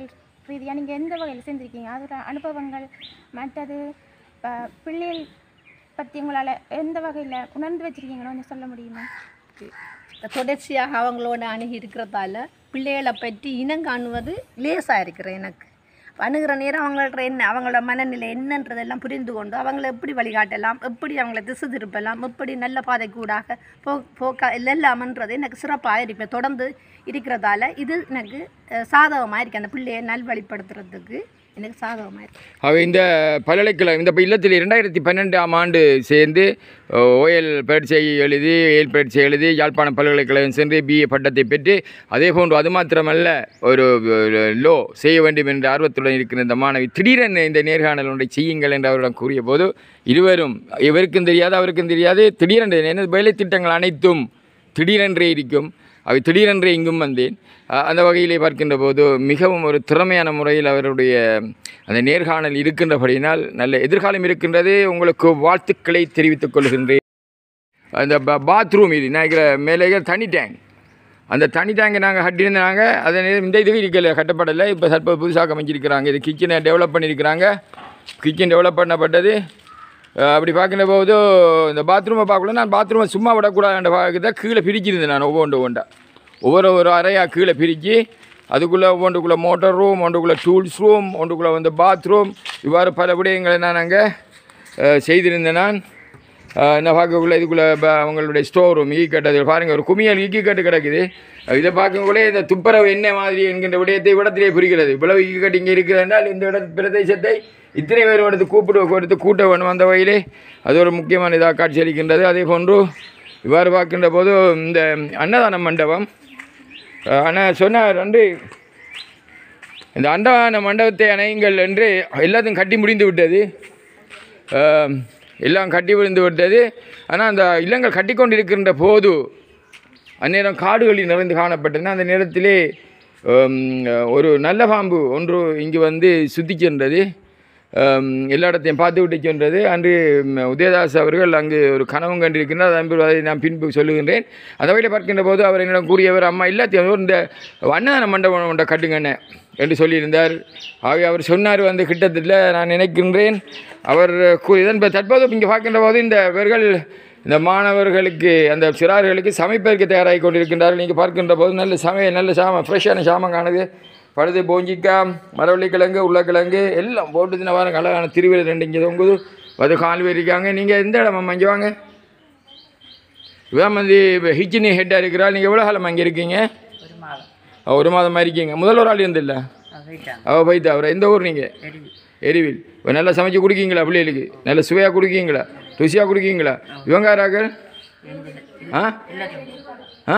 ரீதியாக நீங்கள் எந்த வகையில் செஞ்சுருக்கீங்க அதோட அனுபவங்கள் மற்றது இப்போ பிள்ளைகள் பற்றி உங்களால் எந்த வகையில் உணர்ந்து வச்சுருக்கீங்கன்னு கொஞ்சம் சொல்ல முடியுமா
தொடர்ச்சியாக அவங்களோட அணுகி இருக்கிறதால பிள்ளைகளை பற்றி இனம் காணுவது லேசாக இருக்கிறேன் எனக்கு அணுகிற நேரம் அவங்கள்ட்ட என்ன அவங்களோட மனநிலை என்னன்றதெல்லாம் புரிந்து கொண்டு அவங்கள எப்படி வழிகாட்டலாம் எப்படி அவங்கள திசை திருப்பலாம் எப்படி நல்ல பாதை கூடாக போ போக்கா இல்லாமன்றது எனக்கு சிறப்பாக இருப்பேன் தொடர்ந்து இருக்கிறதால இது எனக்கு சாதகமாக இருக்கு அந்த பிள்ளையை நல்வழிப்படுத்துறதுக்கு எனக்கு சாதகமாக இருக்கு
ஆக இந்த பல்கலைக்கழகம் இந்த இல்லத்தில் இரண்டாயிரத்தி பன்னெண்டாம் ஆண்டு சேர்ந்து ஓஎல் பரீட்சை எழுதி ஏல் பரீட்சை எழுதி யாழ்ப்பாணம் பல்கலைக்கழகம் சென்று பிஏ பட்டத்தை பெற்று அதே போன்று அது மாத்திரமல்ல ஒரு லோ செய்ய வேண்டும் என்ற ஆர்வத்துடன் இருக்கிற இந்த மாணவி திடீரென இந்த நேர்காணல் ஒன்றை செய்யுங்கள் என்று அவரிடம் கூறிய போது இருவரும் இவருக்கும் தெரியாது அவருக்கும் தெரியாது திடீரென்று எனது வேலை திட்டங்கள் அனைத்தும் திடீரென்றே இருக்கும் அவை திடீரென்றே இங்கும் வந்தேன் அ- அந்த வகையிலே பார்க்கின்ற போது மிகவும் ஒரு திறமையான முறையில் அவருடைய அந்த நேர்காணல் இருக்கின்றபடியினால் நல்ல எதிர்காலம் இருக்கின்றது உங்களுக்கு வாழ்த்துக்களை தெரிவித்துக் கொள்கின்றேன் அந்த ப பாத்ரூம் இது நினைக்கிற மேலே தனி டேங்க் அந்த தனி டேங்கை நாங்கள் கட்டியிருந்தாங்க அதை நே- இந்த இது இருக்கல கட்டப்படலை இப்போ தற்போது புதுசாக அமைஞ்சிருக்கிறாங்க இது கிச்சனை டெவலப் பண்ணியிருக்கிறாங்க கிச்சன் டெவலப் பண்ணப்பட்டது அஹ் அப்படி பார்க்கின்ற போது இந்த பாத்ரூமை பார்க்கல நான் பாத்ரூமை சும்மா விடக்கூடாதுன்ற பார்க்க கீழே பிரிச்சிருந்தேன் நான் ஒவ்வொன்று ஒவ்வொன்றா ஒவ்வொரு ஒரு அறையாக கீழே பிரித்து அதுக்குள்ளே ஒன்றுக்குள்ளே மோட்டர் ரூம் ஒன்றுக்குள்ளே டூல்ஸ் ரூம் ஒன்றுக்குள்ளே வந்து பாத்ரூம் இவ்வாறு பல விடயங்களை நான் அங்கே செய்திருந்தேன் நான் அஹ் என்ன பார்க்கக்குள்ள இதுக்குள்ளே ப- அவங்களுடைய ஸ்டோர் ரூம் ஈ கட்டு பாருங்கள் ஒரு குமியல் ஈக்கி கட்டு கிடக்குது அஹ் இதை பார்க்கக்குள்ளே இந்த துப்புரவு என்ன மாதிரி என்கின்ற விடயத்தை இடத்திலே புரிகிறது இவ்வளவு ஈக்கி கட்டு இங்கே இருக்கிறது என்றால் இந்த இட பிரதேசத்தை இத்தனை பேர் எடுத்து கூப்பிடு கொடுத்து கூட்ட வேணும் அந்த வகையிலே அது ஒரு முக்கியமான இதாக காட்சியளிக்கின்றது அதே போன்று இவ்வாறு பார்க்கின்ற போது இந்த அன்னதான மண்டபம் ஆனால் சொன்னார் வந்து இந்த அன்னதான மண்டபத்தை அணையுங்கள் என்று எல்லாத்தையும் கட்டி முடிந்து விட்டது ஆம், எல்லாம் கட்டி விழுந்து விட்டது ஆனால் அந்த இல்லங்கள் கட்டி கொண்டிருக்கின்ற போது அந்நேரம் காடுகளில் நிறைந்து காணப்பட்டன அந்த நேரத்திலே ஆம், ஒரு நல்ல பாம்பு ஒன்று இங்கு வந்து சுற்றி சென்றது ஆம், எல்லா இடத்தையும் பார்த்து விட்டு சென்றது அன்று ம், உதயதாஸ் அவர்கள் அங்கு ஒரு கனவும் கண்டிருக்கின்றார் அதன் அதை நான் பின்பு சொல்லுகின்றேன் அந்த வகையில் பார்க்கின்ற போது அவர் என்னிடம் கூறியவர் அம்மா எல்லாத்தையும் இந்த அன்னதான மண்டபம் ஒன்றை கட்டுங்கண்ணே என்று சொல்லியிருந்தார் ஆகவே அவர் சொன்னார் வந்து கிட்டத்தட்ட நான் நினைக்கின்றேன் அவர் கூறியதன் இப்ப தற்போது இங்கே பார்க்கின்ற போது இந்த இவர்கள் இந்த மாணவர்களுக்கு அந்த சிறார்களுக்கு சமைப்பதற்கு தயாராகி கொண்டிருக்கின்றார்கள் நீங்கள் பார்க்கின்ற போது நல்ல சமையல் நல்ல சாமம் ஃப்ரெஷ்ஷான சாமான் காணுது பழுது போஞ்சிக்காய் மரவள்ளிக்கிழங்கு உருளைக்கிழங்கு எல்லாம் போட்டு தின வாரம் அழகான திருவிழா ரெண்டு இங்கே தொங்குது அது கால் இருக்காங்க நீங்கள் எந்த இடம் அம்மா இங்கே வாங்க இவன் வந்து ஹிச்சினி ஹெட்டாக இருக்கிறாள் நீங்கள் எவ்வளோ காலம் அங்கே இருக்கீங்க
ஒரு மாதம்
அஹ் ஒரு மாதம் மாதிரி இருக்கீங்க முதல் ஒரு ஆள் இருந்தில்ல
அது போயிட்டாங்க
அவள் போய்த்தா அவரை எந்த ஊர் நீங்கள்
சரி
எரிவில் இப்போ நல்லா சமைச்சு கொடுக்கீங்களா பிள்ளைகளுக்கு நல்ல சுவையாக கொடுக்கீங்களா ருசியாக கொடுக்கீங்களா இவங்க யாராக்கள் ஆ ஆ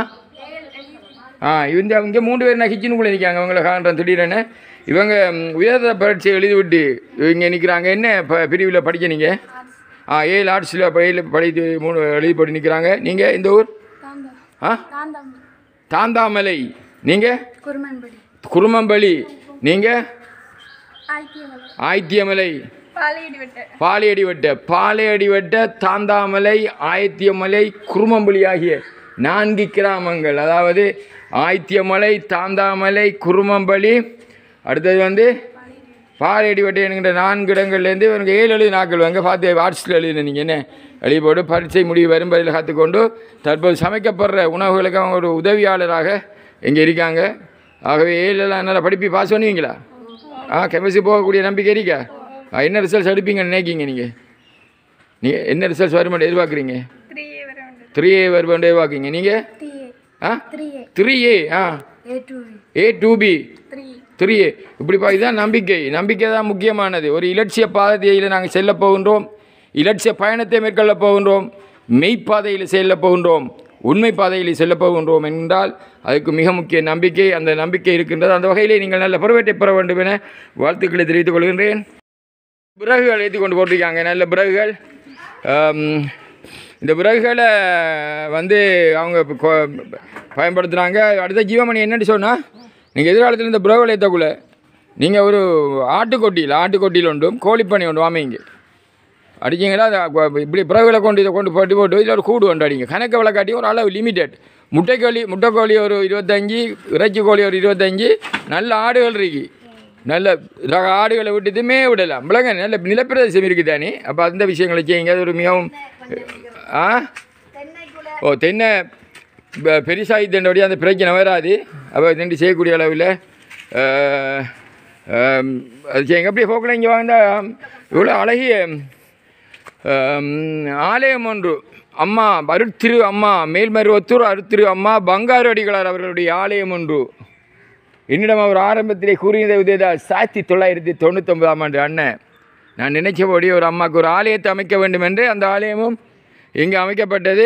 ஆ இந்த இங்கே மூன்று பேர் நான் கிச்சனுக்குள்ளே நிற்காங்க அவங்கள காண்றேன் திடீரென்னு இவங்க ம், உயர்தர பரீட்சை எழுதி விட்டு இங்கே நிற்கிறாங்க என்ன ப பிரிவில் படிக்க நீங்கள் ஆ ஏழு ஆர்ட்ஸில் பயில படித்து மூணு எழுதி போட்டு நிற்கிறாங்க நீங்கள் இந்த ஊர் ஆ தாந்தாமலை நீங்கள்
குருமன்படி
குருமம்பள்ளி நீங்கள்
ஆய்த்தியமலை
ஆயித்தியமலை
பாலையடி விட்டு
பாலையடிவட்ட பாலையடிவட்ட தாந்தாமலை ஆயத்தியமலை குருமம்புலி ஆகிய நான்கு கிராமங்கள் அதாவது ஆயத்தியமலை தாந்தாமலை குருமம்பலி அடுத்தது வந்து பாலையடிவட்டை என்கின்ற நான்கு இடங்கள்லேருந்து இவனுக்கு ஏழு எழுதி நாட்கள் வாங்க பார்த்து வாட்ஸில் எழுதின நீங்கள் என்ன எழுதி போட்டு பரீட்சை முடிவு வரும் பதில் காத்துக்கொண்டு தற்போது சமைக்கப்படுற உணவுகளுக்கு அவங்க ஒரு உதவியாளராக இங்கே இருக்காங்க ஆகவே ஏழெல்லாம் நல்லா படிப்பி பாஸ் பண்ணுவீங்களா ஆ கெமிஸ்ட்ரி போகக்கூடிய நம்பிக்கை இருக்கா ஆ, என்ன ரிசல்ட்ஸ் எடுப்பீங்கன்னு நினைக்கிங்க நீங்கள் நீங்கள் என்ன ரிசல்ட்ஸ் வருமானம் எதிர்பார்க்குறீங்க
த்ரீ ஏ வர வேண்டியது
த்ரீ ஏ வருமானம் எதிர்பார்க்குறீங்க நீங்கள்
three A
ah
three A
three A ah
A two
A two B
three
three A இப்படி பா இதுதான் நம்பிக்கை நம்பிக்கை தான் முக்கியமானது ஒரு இலட்சிய பாதையில் நாங்கள் செல்ல போகின்றோம் இலட்சிய பயணத்தை மேற்கொள்ள போகின்றோம் மெய்ப்பாதையில் செல்ல போகின்றோம் உண்மை பாதையில் செல்ல போகின்றோம் என்றால் அதுக்கு மிக முக்கிய நம்பிக்கை அந்த நம்பிக்கை இருக்கின்றது அந்த வகையிலே நீங்கள் நல்ல பருவத்தை பெற வேண்டும் என வாழ்த்துக்களை தெரிவித்துக் கொள்கின்றேன் விறகுகள் ஏற்றி கொண்டு போட்டிருக்காங்க நல்ல விறகுகள் ஆம், இந்த விறகுகளை வந்து அவங்க இப்ப கொ- பயன்படுத்துகிறாங்க அடுத்த ஜீவமணி என்னன்னு சொன்னால் நீங்கள் எதிர்காலத்தில் இந்த விறகுகள் ஏற்றக்குள்ள நீங்கள் ஒரு ஆட்டுக்கொட்டியில் ஆட்டுக்கொட்டியில் ஒன்றும் கோழிப்பண்ணை ஒன்று வாமிங்க அடிச்சிங்கன்னா அது அப்ப இப்படி பிறகுகளை கொண்டு இதை கொண்டு போட்டு போட்டு இதில் ஒரு கூடு ஒன்று அடிங்க கணக்கு விலை காட்டி ஒரு அளவு லிமிட்டட் முட்டைக்கோழி முட்டைக்கோழி ஒரு இருபத்தஞ்சி இறைச்சி கோழி ஒரு இருபத்தஞ்சி நல்ல ஆடுகள் இருக்கு நல்ல ரக ஆடுகளை விட்டுட்டுமே விடலாம் விளங்க நல்ல நிலப்பிரதேசம் இருக்குது தானே அப்போ அந்த விஷயங்களை செய்யுங்க அது ஒரு மிகவும் ஆ ஓ தென்னை ப- பெருசாகித்தண்டபடி அந்த பிரச்சனை வராது அப்போ ரெண்டு செய்யக்கூடிய அளவில் அஹ், அஹ், அது செய்யுங்க அப்படியே போக்கில் இங்கே வாங்க இவ்வளோ அழகிய அஹ், ஆலயம் ஒன்று அம்மா அருட்திரு அம்மா மேல்மருவத்தூர் அருட்திரு அம்மா பங்காரு அடிகளார் அவர்களுடைய ஆலயம் ஒன்று என்னிடம் அவர் ஆரம்பத்திலே கூறியதை உதயதா சாத்தி தொள்ளாயிரத்தி தொண்ணூத்தொன்பதாம் ஆண்டு அண்ணன் நான் நினைச்சபடி ஒரு அம்மாவுக்கு ஒரு ஆலயத்தை அமைக்க வேண்டும் என்று அந்த ஆலயமும் இங்கே அமைக்கப்பட்டது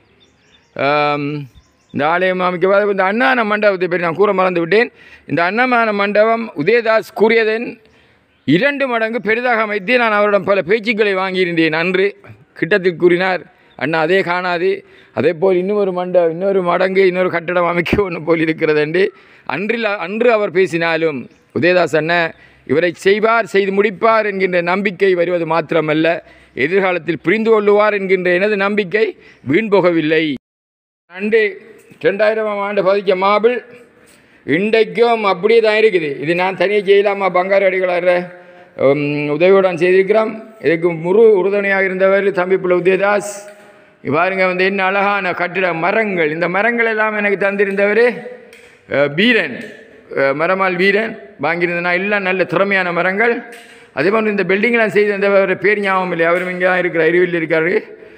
ஆம், இந்த ஆலயம் அமைக்கப்பட்ட இந்த அண்ணான மண்டபத்தை பற்றி நான் கூற மறந்து விட்டேன் இந்த அன்னமான மண்டபம் உதயதாஸ் கூறியதன் இரண்டு மடங்கு பெரிதாக அமைத்து நான் அவரிடம் பல பேச்சுக்களை வாங்கியிருந்தேன் அன்று கிட்டத்தில் கூறினார் அண்ணா அதே காணாது அதே போல் இன்னொரு மண்ட இன்னொரு மடங்கு இன்னொரு கட்டடம் அமைக்க ஒன்று போல் இருக்கிறது என்று அன்றில் அன்று அவர் பேசினாலும் உதயதாஸ் அண்ணன் இவரை செய்வார் செய்து முடிப்பார் என்கின்ற நம்பிக்கை வருவது மாத்திரமல்ல எதிர்காலத்தில் புரிந்து கொள்ளுவார் என்கின்ற எனது நம்பிக்கை வீண் போகவில்லை ஆண்டு ரெண்டாயிரமாம் ஆண்டு பதிக்க மாபிள் இன்றைக்கும் அப்படியே தான் இருக்குது இது நான் தனியாக செய்யலாமா பங்காரு அடிகளார் உம், உதவியுடன் செய்திருக்கிறோம் இதுக்கு முழு உறுதுணையாக இருந்தவர் தம்பி பிள்ளை உதயதாஸ் பாருங்க வந்து என்ன அழகான கட்டிட மரங்கள் இந்த மரங்கள் எல்லாம் எனக்கு தந்திருந்தவர் அஹ், வீரன் அஹ், மரமால் வீரன் வாங்கியிருந்தனா எல்லாம் நல்ல திறமையான மரங்கள் அதே மாதிரி இந்த பில்டிங்லாம் செய்து அந்த பேர் ஞாபகம் இல்லை அவரும் இங்கே தான் இருக்கிறார் இருவில் இருக்காரு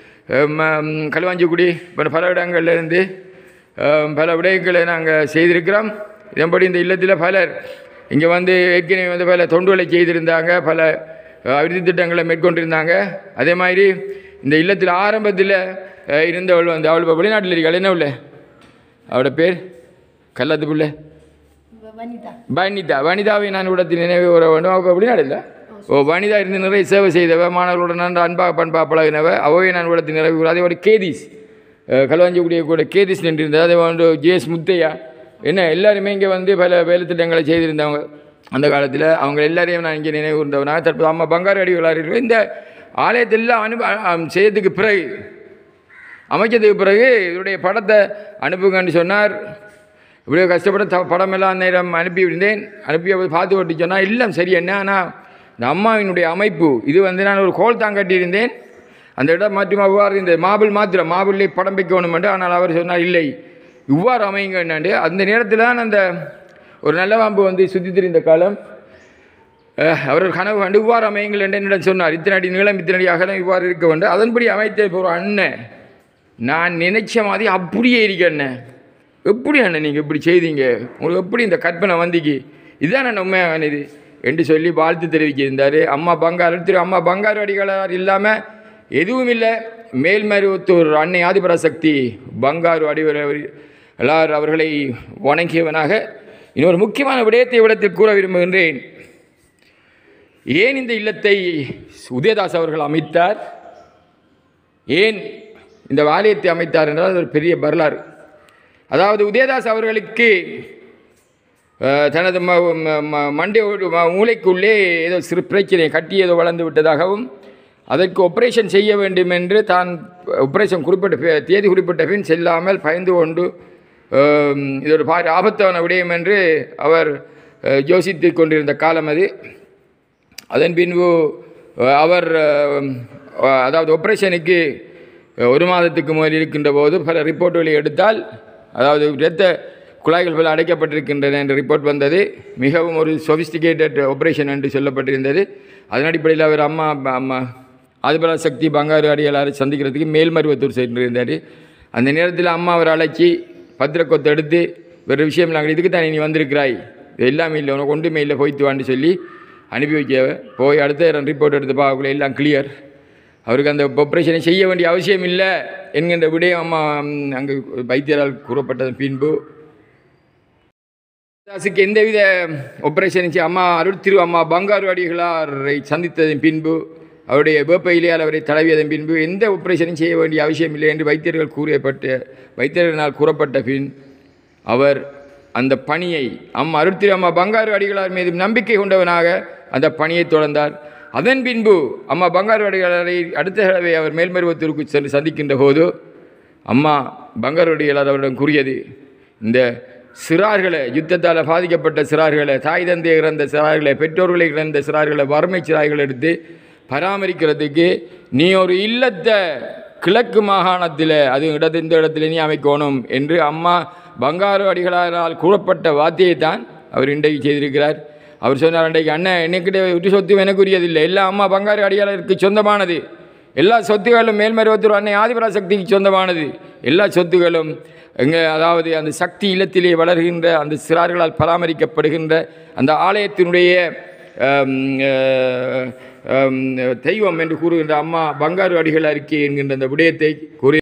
களுவாஞ்சிக்குடி இப்போ பல இடங்கள்ல இருந்து அஹ், பல விடயங்களை நாங்கள் செய்திருக்கிறோம் இதன்படி இந்த இல்லத்தில் பலர் இங்கே வந்து ஏற்கனவே வந்து பல தொண்டுகளை செய்திருந்தாங்க பல அஹ், அபிவிருத்தி திட்டங்களை மேற்கொண்டிருந்தாங்க அதே மாதிரி இந்த இல்லத்தில் ஆரம்பத்தில் அஹ், இருந்தவள் வந்து அவள் இப்போ வெளிநாட்டில் இருக்காள் என்ன உள்ள அவளோட பேர் கல்லாத்து பிள்ளை
வனிதா
வனிதா வனிதாவை நான் விடத்தில் நினைவு கூற வேண்டும் அவள் வெளிநாடு இல்லை ஓ வனிதா இருந்து நிறைய சேவை செய்தவ மாணவர்களுடன் நன்று அன்பா பண்பா பழகினவ அவையை நான் விடத்தில் நிறைவு கூற அதே மாதிரி கேதிஸ் கலவாஞ்சிக்குடிய கூட கேதிஸ் நின்றிருந்தது அதே மாதிரி ஜேஎஸ் முத்தையா என்ன எல்லாருமே இங்கே வந்து பல வேலை திட்டங்களை செய்திருந்தவங்க அந்த காலத்தில் அவங்க எல்லாரையும் நான் இங்கே நினைவு கூர்ந்தவனாக தற்போது அம்மா பங்காரு அடிகளார் இருக்கிற இந்த ஆலயத்தில் அனு அ- செய்யறதுக்கு பிறகு அமைச்சதுக்கு பிறகு இவருடைய படத்தை அனுப்புங்கன்னு சொன்னார் இவ்வளோ கஷ்டப்பட்டு த படமெல்லாம் நேரம் அனுப்பி இருந்தேன் அனுப்பி அப்ப பார்த்து ஓட்டி சொன்னால் இல்லை சரி என்ன ஆனால் இந்த அம்மாவினுடைய அமைப்பு இது வந்து நான் ஒரு கோல் தான் கட்டியிருந்தேன் அந்த இடம் மாற்றி அவ்வாறு இந்த மாபிள் மாத்திரம் மாபிள்லே படம் வைக்கணும் என்று ஆனால் அவர் சொன்னார் இல்லை இவ்வாறு அமையுங்க என்னாண்டு அந்த நேரத்தில் தான் அந்த ஒரு நல்ல பாம்பு வந்து சுற்றி திரிந்த காலம் அஹ், அவர் ஒரு கனவு கண்டு இவ்வாறு அமையுங்கள் என்று என்னிடம் சொன்னார் இத்தனை அடி நீளம் இத்தனை அடி அகலம் இவ்வாறு இருக்க வேண்டும் அதன்படி அமைத்த இப்போ ஒரு அண்ணன் நான் நினைச்ச மாதிரி அப்படியே இருக்க அண்ணன் எப்படி அண்ணன் நீங்கள் இப்படி செய்தீங்க உங்களுக்கு எப்படி இந்த கற்பனை வந்திக்கு இதுதான் நான் உண்மையான இது என்று சொல்லி வாழ்த்து தெரிவிக்கிருந்தார் அம்மா பங்காரு திரு அம்மா பங்காரு அடிகளார் இல்லாமல் எதுவும் இல்லை மேல்மருவத்தூர் அன்னை ஆதிபராசக்தி பங்காரு அடிவர் எல்லார் அவர்களை வணங்கியவனாக இன்னொரு முக்கியமான விடயத்தை விடத்தில் கூற விரும்புகின்றேன் ஏன் இந்த இல்லத்தை உதயதாஸ் அவர்கள் அமைத்தார் ஏன் இந்த ஆலயத்தை அமைத்தார் என்றால் அது ஒரு பெரிய வரலாறு அதாவது உதயதாஸ் அவர்களுக்கு அஹ், தனது ம ம- ம- மண்டை ஒரு ம- மூளைக்குள்ளே ஏதோ சிறு பிரச்சனை கட்டி ஏதோ வளர்ந்து விட்டதாகவும் அதற்கு ஆப்ரேஷன் செய்ய வேண்டும் என்று தான் ஆப்ரேஷன் குறிப்பிட்ட பே- தேதி குறிப்பிட்ட பின் செல்லாமல் பயந்து கொண்டு அஹ், இது ஒரு பாரி ஆபத்தான விடயம் என்று அவர் அஹ், யோசித்து கொண்டிருந்த காலம் அது அதன் பின்பு அஹ், அவர் அஹ், அஹ், அதாவது ஆப்ரேஷனுக்கு அஹ், ஒரு மாதத்துக்கு முதல் இருக்கின்ற போது பல ரிப்போர்ட்டுகளை எடுத்தால் அதாவது இரத்த குழாய்கள் பல அடைக்கப்பட்டிருக்கின்றன என்ற ரிப்போர்ட் வந்தது மிகவும் ஒரு சொபிஸ்டிகேட்டட் ஆப்ரேஷன் என்று சொல்லப்பட்டிருந்தது அதன் அடிப்படையில் அவர் அம்மா அம்மா ஆதிபரா சக்தி பங்காரு அடிகளாரை சந்திக்கிறதுக்கு மேல்மருவத்தூர் சென்றிருந்தார் அந்த நேரத்தில் அம்மா அவர் அழைச்சி பத்திரக்கொத்து எடுத்து வேறு விஷயம் நாங்கள் இதுக்கு தான் நீ வந்திருக்கிறாய் இது எல்லாமே இல்லை உனக்கு ஒன்றுமே இல்லை போய்த்து வான்னு சொல்லி அனுப்பி வைக்க போய் அடுத்த ரிப்போர்ட் எடுத்து பார்க்கல எல்லாம் கிளியர் அவருக்கு அந்த ஆப்ரேஷனை செய்ய வேண்டிய அவசியம் இல்லை என்கின்ற விடயம் அம்மா ம், அங்கு வைத்தியரால் கூறப்பட்டதன் பின்பு தாசுக்கு எந்தவித ஆப்ரேஷன் செய்ய அம்மா அருள் திரு அம்மா பங்காரு அடிகளாரை சந்தித்ததன் பின்பு அவருடைய வேப்பையிலேயால் அவரை தடவியதன் பின்பு எந்த ஆப்ரேஷனும் செய்ய வேண்டிய அவசியம் இல்லை என்று வைத்தியர்கள் கூறப்பட்ட வைத்தியர்களால் கூறப்பட்ட பின் அவர் அந்த பணியை அம்மா அருள் திரு அம்மா பங்காரு அடிகளார் மீது நம்பிக்கை கொண்டவனாக அந்த பணியை தொடர்ந்தார் அதன் பின்பு அம்மா பங்காரு அடிகளாரை அடுத்த தடவை அவர் மேல்மருவத்தூருக்கு சென்று சந்திக்கின்ற போது அம்மா பங்காரு அடிகளார் அவரிடம் கூறியது இந்த சிறார்களை யுத்தத்தால் பாதிக்கப்பட்ட சிறார்களை தாய் தந்தை இறந்த சிறார்களை பெற்றோர்களை இறந்த சிறார்களை வறுமை சிறார்களை எடுத்து பராமரிக்கிறதுக்கு நீ ஒரு இல்லத்தை கிழக்கு மாகாணத்தில் அது இடத்து இந்த இடத்துல நீ அமைக்கணும் என்று அம்மா பங்காரு அடிகளாரால் கூறப்பட்ட வார்த்தையை தான் அவர் இன்றைக்கு செய்திருக்கிறார் அவர் சொன்னார் இன்றைக்கு அண்ணன் என்னைக்கிட்ட விட்டு சொத்து எனக்குரியதில்லை எல்லா அம்மா பங்காரு அடிகளாருக்கு சொந்தமானது எல்லா சொத்துகளும் மேல்மருவத்தூர் அன்னை ஆதிபராசக்திக்கு சொந்தமானது எல்லா சொத்துகளும் எங்கே அதாவது அந்த சக்தி இல்லத்திலே வளர்கின்ற அந்த சிறார்களால் பராமரிக்கப்படுகின்ற அந்த ஆலயத்தினுடைய ஆம், அஹ், ஆம், தெய்வம் என்று கூறுகின்ற அம்மா பங்காரு அடிகள் அறிக்கை என்கின்ற அந்த விடயத்தை கூறி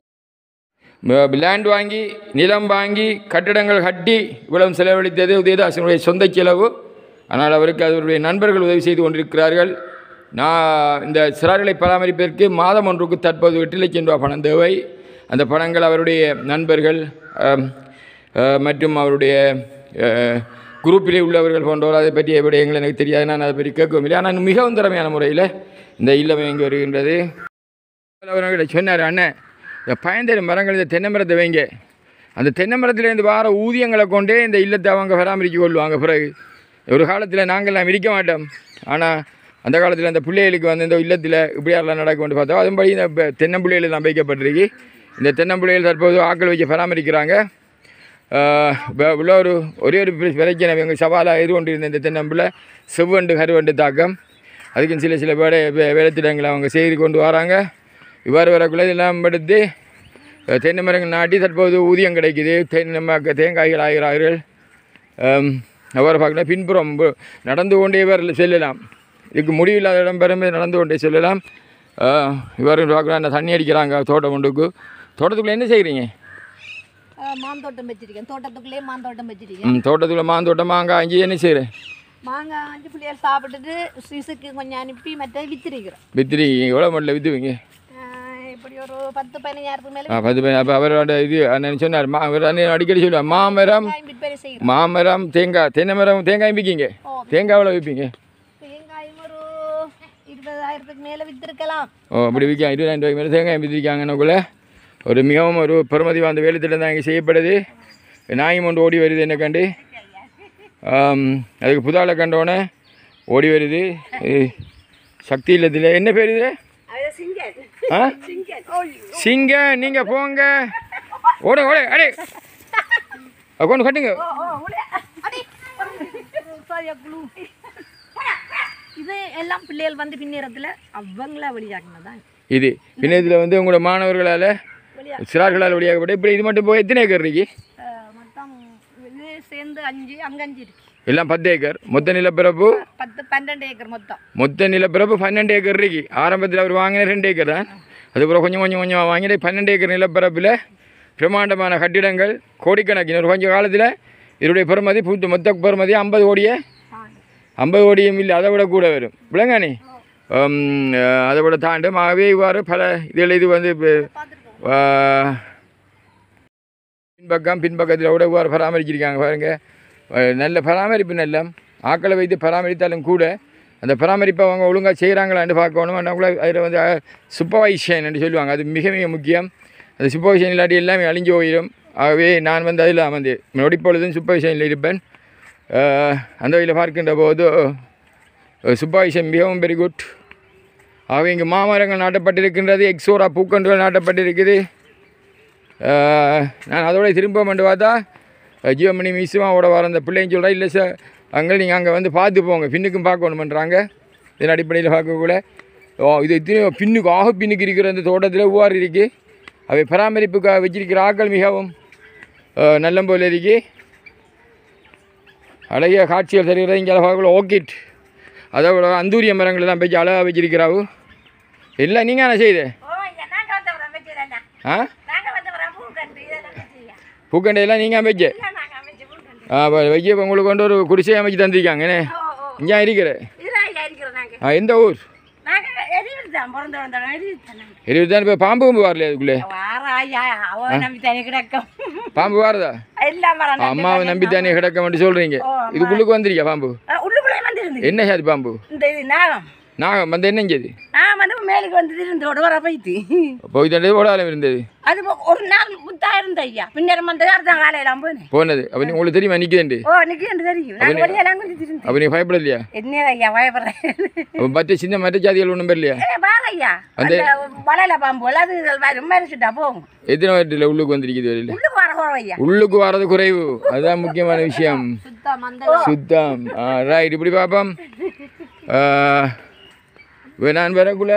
லேண்ட் வாங்கி நிலம் வாங்கி கட்டிடங்கள் கட்டி இவ்வளவு செலவழித்தது உதயதாசனுடைய சொந்த செலவு ஆனால் அவருக்கு அவருடைய நண்பர்கள் உதவி செய்து கொண்டிருக்கிறார்கள் நான் இந்த சிறார்களை பராமரிப்பதற்கு மாதம் ஒன்றுக்கு தற்போது எட்டு லட்சம் ரூபாய் பணம் தேவை அந்த பணங்கள் அவருடைய நண்பர்கள் ஆம், அஹ், மற்றும் அவருடைய அஹ், குரூப்பிலே உள்ளவர்கள் போன்றோர் அதை பற்றிய விடயங்கள் எனக்கு தெரியாது நான் அதை பற்றி கேட்கவும் இல்லை ஆனால் மிகவும் திறமையான முறையில் இந்த இல்லம் இயங்கி வருகின்றது அவர்கிட்ட சொன்னார் அண்ணன் இந்த பயந்தரும் மரங்கள் இந்த தென்னை மரத்தை வைங்க அந்த தென்னை மரத்துலேருந்து வார ஊதியங்களை கொண்டே இந்த இல்லத்தை அவங்க பராமரித்து கொள்வாங்க பிறகு ஒரு காலத்தில் நாங்கள்லாம் இருக்க மாட்டோம் ஆனால் அந்த காலத்தில் அந்த பிள்ளைகளுக்கு வந்து இந்த இல்லத்தில் இப்படியாரெல்லாம் நடக்கும்னு பார்த்தோம் அதுபடி இந்த ப- தென்னம்பிள்ளைகள் தான் வைக்கப்பட்டிருக்கு இந்த தென்னம்பிள்ளைகள் தற்போது ஆக்கள் வச்சு பராமரிக்கிறாங்க ஆஹ் இப்ப உள்ள ஒரு ஒரே ஒரு பிர- பிரச்சனை எங்கள் சவாலாக எதிர்கொண்டிருந்த இந்த தென்னம்பிள்ளை செவ்வண்டு கருவண்டு தாக்கம் அதுக்கும் சில சில வேலை வே- வேலைத்திட்டங்களை அவங்க செய்து கொண்டு வராங்க இவ்வாறு வரக்குள்ள இதெல்லாம் எடுத்து அஹ், தென்னை மரங்கள் நாட்டி தற்போது ஊதியம் கிடைக்குது தென்னை மக்க தேங்காய்கள் ஆகிறார்கள் ஆம், அவ்வாறு பார்க்கணும் பின்புறம் பு- நடந்து கொண்டே வர செல்லலாம் இதுக்கு முடிவில்லாத இடம் பெருமை நடந்து கொண்டே செல்லலாம் ஆஹ், இவ்வாறு பார்க்கலாம் அந்த தண்ணி அடிக்கிறாங்க தோட்டம் கொண்டுக்கு தோட்டத்துக்குள்ளே என்ன செய்கிறீங்க
அஹ் மாந்தோட்டம் வச்சிருக்கேன் தோட்டத்துக்குள்ளேயே மாந்தோட்டம் வச்சிருக்கேன்
ம் தோட்டத்துக்குள்ள மாந்தோட்டம் மாங்காய் அஞ்சு என்ன செய்கிறேன்
மாங்காய் அஞ்சு பிள்ளைகள் சாப்பிட்டுட்டு சிசுக்கு கொஞ்சம் அனுப்பி மற்ற வித்திருக்கிறோம்
வித்திரி எவ்வளோ மட்டில் விற்றுவீங்க
அஹ் இப்படி ஒரு பத்து பதினஞ்சாயிரத்துக்கு மேலே
ஆ பத்து பேர் அப்போ அவரோட இது அண்ணன் சொன்னார் மா அவர் அண்ணன் அடிக்கடி சொல்லுவார் மாமரம்
விற்பனை செய்கிறோம்
மாமரம் தேங்காய் தென்னை மரம் தேங்காய் விற்கிங்க தேங்காய் எவ்வளோ விற்பீங்க
தேங்காயும் ஒரு இருபதாயிரத்துக்கு மேலே வித்திருக்கலாம்
ஓ அப்படி விற்காங்க இருபதாயிரம் ரூபாய்க்கு மேலே தேங்காய் விற்றுருக்காங்கன்னக்குள்ள ஒரு மிகவும் ஒரு பெருமதி வாய்ந்த வேலை திட்டம் தான் இங்கே செய்யப்படுது நாயும் ஒன்று ஓடி வருது என்ன கண்டு ஆம், அதுக்கு புதால கண்டோன்னே ஓடி வருது இது சக்தி இல்லத்தில் என்ன பேர் இது ஆ சிங்க நீங்கள் போங்க ஓட ஓட அடே கொண்டு கட்டுங்க
இது எல்லாம் பிள்ளைகள் வந்து பின்னேரத்தில் அவங்கள வழியாக்கினதான்
இது பின்ன இதில் வந்து உங்களோட மாணவர்களால் சிறார்களால் வழியாகப்பட்டு இப்படி இது மட்டும் போய் எத்தனை ஏக்கர் இருக்கு
மொத்தம் இது சேர்ந்து அஞ்சு அங்கே அஞ்சு இருக்கு
எல்லாம் பத்து ஏக்கர் மொத்த நிலப்பரப்பு
பத்து பன்னெண்டு ஏக்கர் மொத்தம்
மொத்த நிலப்பரப்பு பன்னெண்டு ஏக்கர் இருக்கு ஆரம்பத்தில் அவர் வாங்கின ரெண்டு ஏக்கர் தான் அதுக்கப்புறம் கொஞ்சம் கொஞ்சம் கொஞ்சம் வாங்கிட்டு பன்னெண்டு ஏக்கர் நிலப்பரப்பில் பிரம்மாண்டமான கட்டிடங்கள் கோடிக்கணக்கில் ஒரு கொஞ்சம் காலத்தில் இதனுடைய பெறுமதி பூத்து மொத்த பெறுமதி ஐம்பது கோடியே ஐம்பது கோடியும் இல்லை அதை விட கூட வரும் விளங்கானே அதை விட தாண்டும் ஆகவே இவ்வாறு பல இதில் இது வந்து இப்ப, ஆ, பின்பக்கம் பின்பக்கத்தில் கூட இவ்வாறு பராமரிச்சிருக்காங்க பாருங்க அஹ் நல்ல பராமரிப்பு நல்ல ஆக்களை வைத்து பராமரித்தாலும் கூட அந்த பராமரிப்பை அவங்க ஒழுங்காக செய்கிறாங்களான்னு பார்க்கணும் அவங்கள அதில் வந்து சூப்பர்வைஷன் என்று சொல்லுவாங்க அது மிக மிக முக்கியம் அந்த சூப்பர்வைஷன் இல்லாட்டி எல்லாமே அழிஞ்சு போயிடும் ஆகவே நான் வந்து அதில் வந்து நொடிப்பொழுதும் சூப்பர்வைஷனில் இருப்பேன் அஹ் அந்த வகையில் பார்க்கின்ற போது சூப்பர்வைஷன் மிகவும் வெரி குட் ஆகவே இங்கே மாமரங்கள் நாட்டப்பட்டிருக்கின்றது எக்ஸோரா பூக்கன்றுகள் நாட்டப்பட்டிருக்குது ஆஹ் நான் அதோட திரும்ப வந்து பார்த்தா அஹ் ஜீவமணி மிஸ்ஸுமாவோட வர அந்த பிள்ளைங்க சொல்கிறேன் இல்லை சார் அங்கே நீங்கள் அங்கே வந்து பார்த்து போங்க பின்னுக்கும் பார்க்கணுமன்றாங்க இதன் அடிப்படையில் பார்க்கக்கூட ஓ இது இத்தனையோ பின்னுக்கு ஆக பின்னுக்கு இருக்கிற அந்த தோட்டத்தில் உவாறு இருக்கு அவை பராமரிப்புக்காக வச்சிருக்கிற ஆக்கள் மிகவும் அஹ், நல்ல போல இருக்கு அழகிய காட்சிகள் தருகிற இங்கே பார்க்கல ஓக்கிட் அதை விட அந்தூரிய மரங்கள் எல்லாம் வச்சு அழகாக வச்சிருக்கிறாவு எல்லாம் நீங்கள் என்ன செய்யுது
ஓ இங்க நாங்க வந்தவரம் வச்சிரண்ணா
ஆ
நாங்க வந்தவரம் பூ கண்டு இதெல்லாம் வச்சியா
பூக்கண்டையெல்லாம் நீங்கள் அமைச்சு
நாங்க அமைச்சு பூ கண்டு
ஆ இப்போ வைக்க இப்போ உங்களுக்கு கொண்டு ஒரு குடிசை அமைச்சு தந்திருக்காங்க என்ன
ஓ ஓ
இங்கே இருக்கிற
இதெல்லாம் இங்க இருக்கிறோம் நாங்க
ஆ எந்த ஊர்
நாங்க எரிவில் தான் பிறந்து வந்தோம் எரிவில் தான் நாங்க
இருபது தான் இப்போ பாம்பு கும்பு வரல அதுக்குள்ளே
வாராயா அவ நம்பி தானே கிடக்கும்
பாம்பு வாரதா
எல்லாம் வர
அம்மாவை நம்பி தானே கிடக்க மட்டும் சொல்கிறீங்க
ஓ, ஆமா.
இதுக்குள்ளுக்கு வந்துருக்கியா பாம்பு
உள்ளுக்குள்ளே வந்து இருந்து
என்ன சாதி பாம்பு
இந்த இது நாகம்
நான் வந்து என்ன செய்யுது
நான் வந்து மேலுக்கு வந்து இருந்தோட வர போயிட்டு
போய் ஓடாலம் இருந்தது
அது ஒரு நாள் முத்தா இருந்த ஐயா பின்னரம் வந்து அடுத்த காலையெல்லாம் போனேன்
போனது அப்போ நீ- உங்களுக்கு தெரியுமா நிற்குதுண்டு
ஓ நிக்கு என்று தெரியும் நான் வழியெல்லாம் கொஞ்சம் இருந்தேன்
அப்போ நீ பயப்படலையா
என்ன ஐயா பயப்படுறேன்
அப்போ மற்ற சின்ன மற்ற ஜாதிகள் ஒன்றும் பெறலையா
ஏ, பாரு ஐயா அந்த வலையில பாம்பு அது வரும் மறைச்சிட்டா போகும்
எத்தனை வருடத்தில் உள்ளுக்கு வந்திருக்குது வரையில்
உள்ளுக்கு வர போறோம் ஐயா
உள்ளுக்கு வர்றது குறைவு அதுதான் முக்கியமான விஷயம்
சுத்தம் அந்த
சுத்தம் ஆ ரைட் இப்படி பார்ப்போம் ஆ, வே- நான் வரக்குள்ள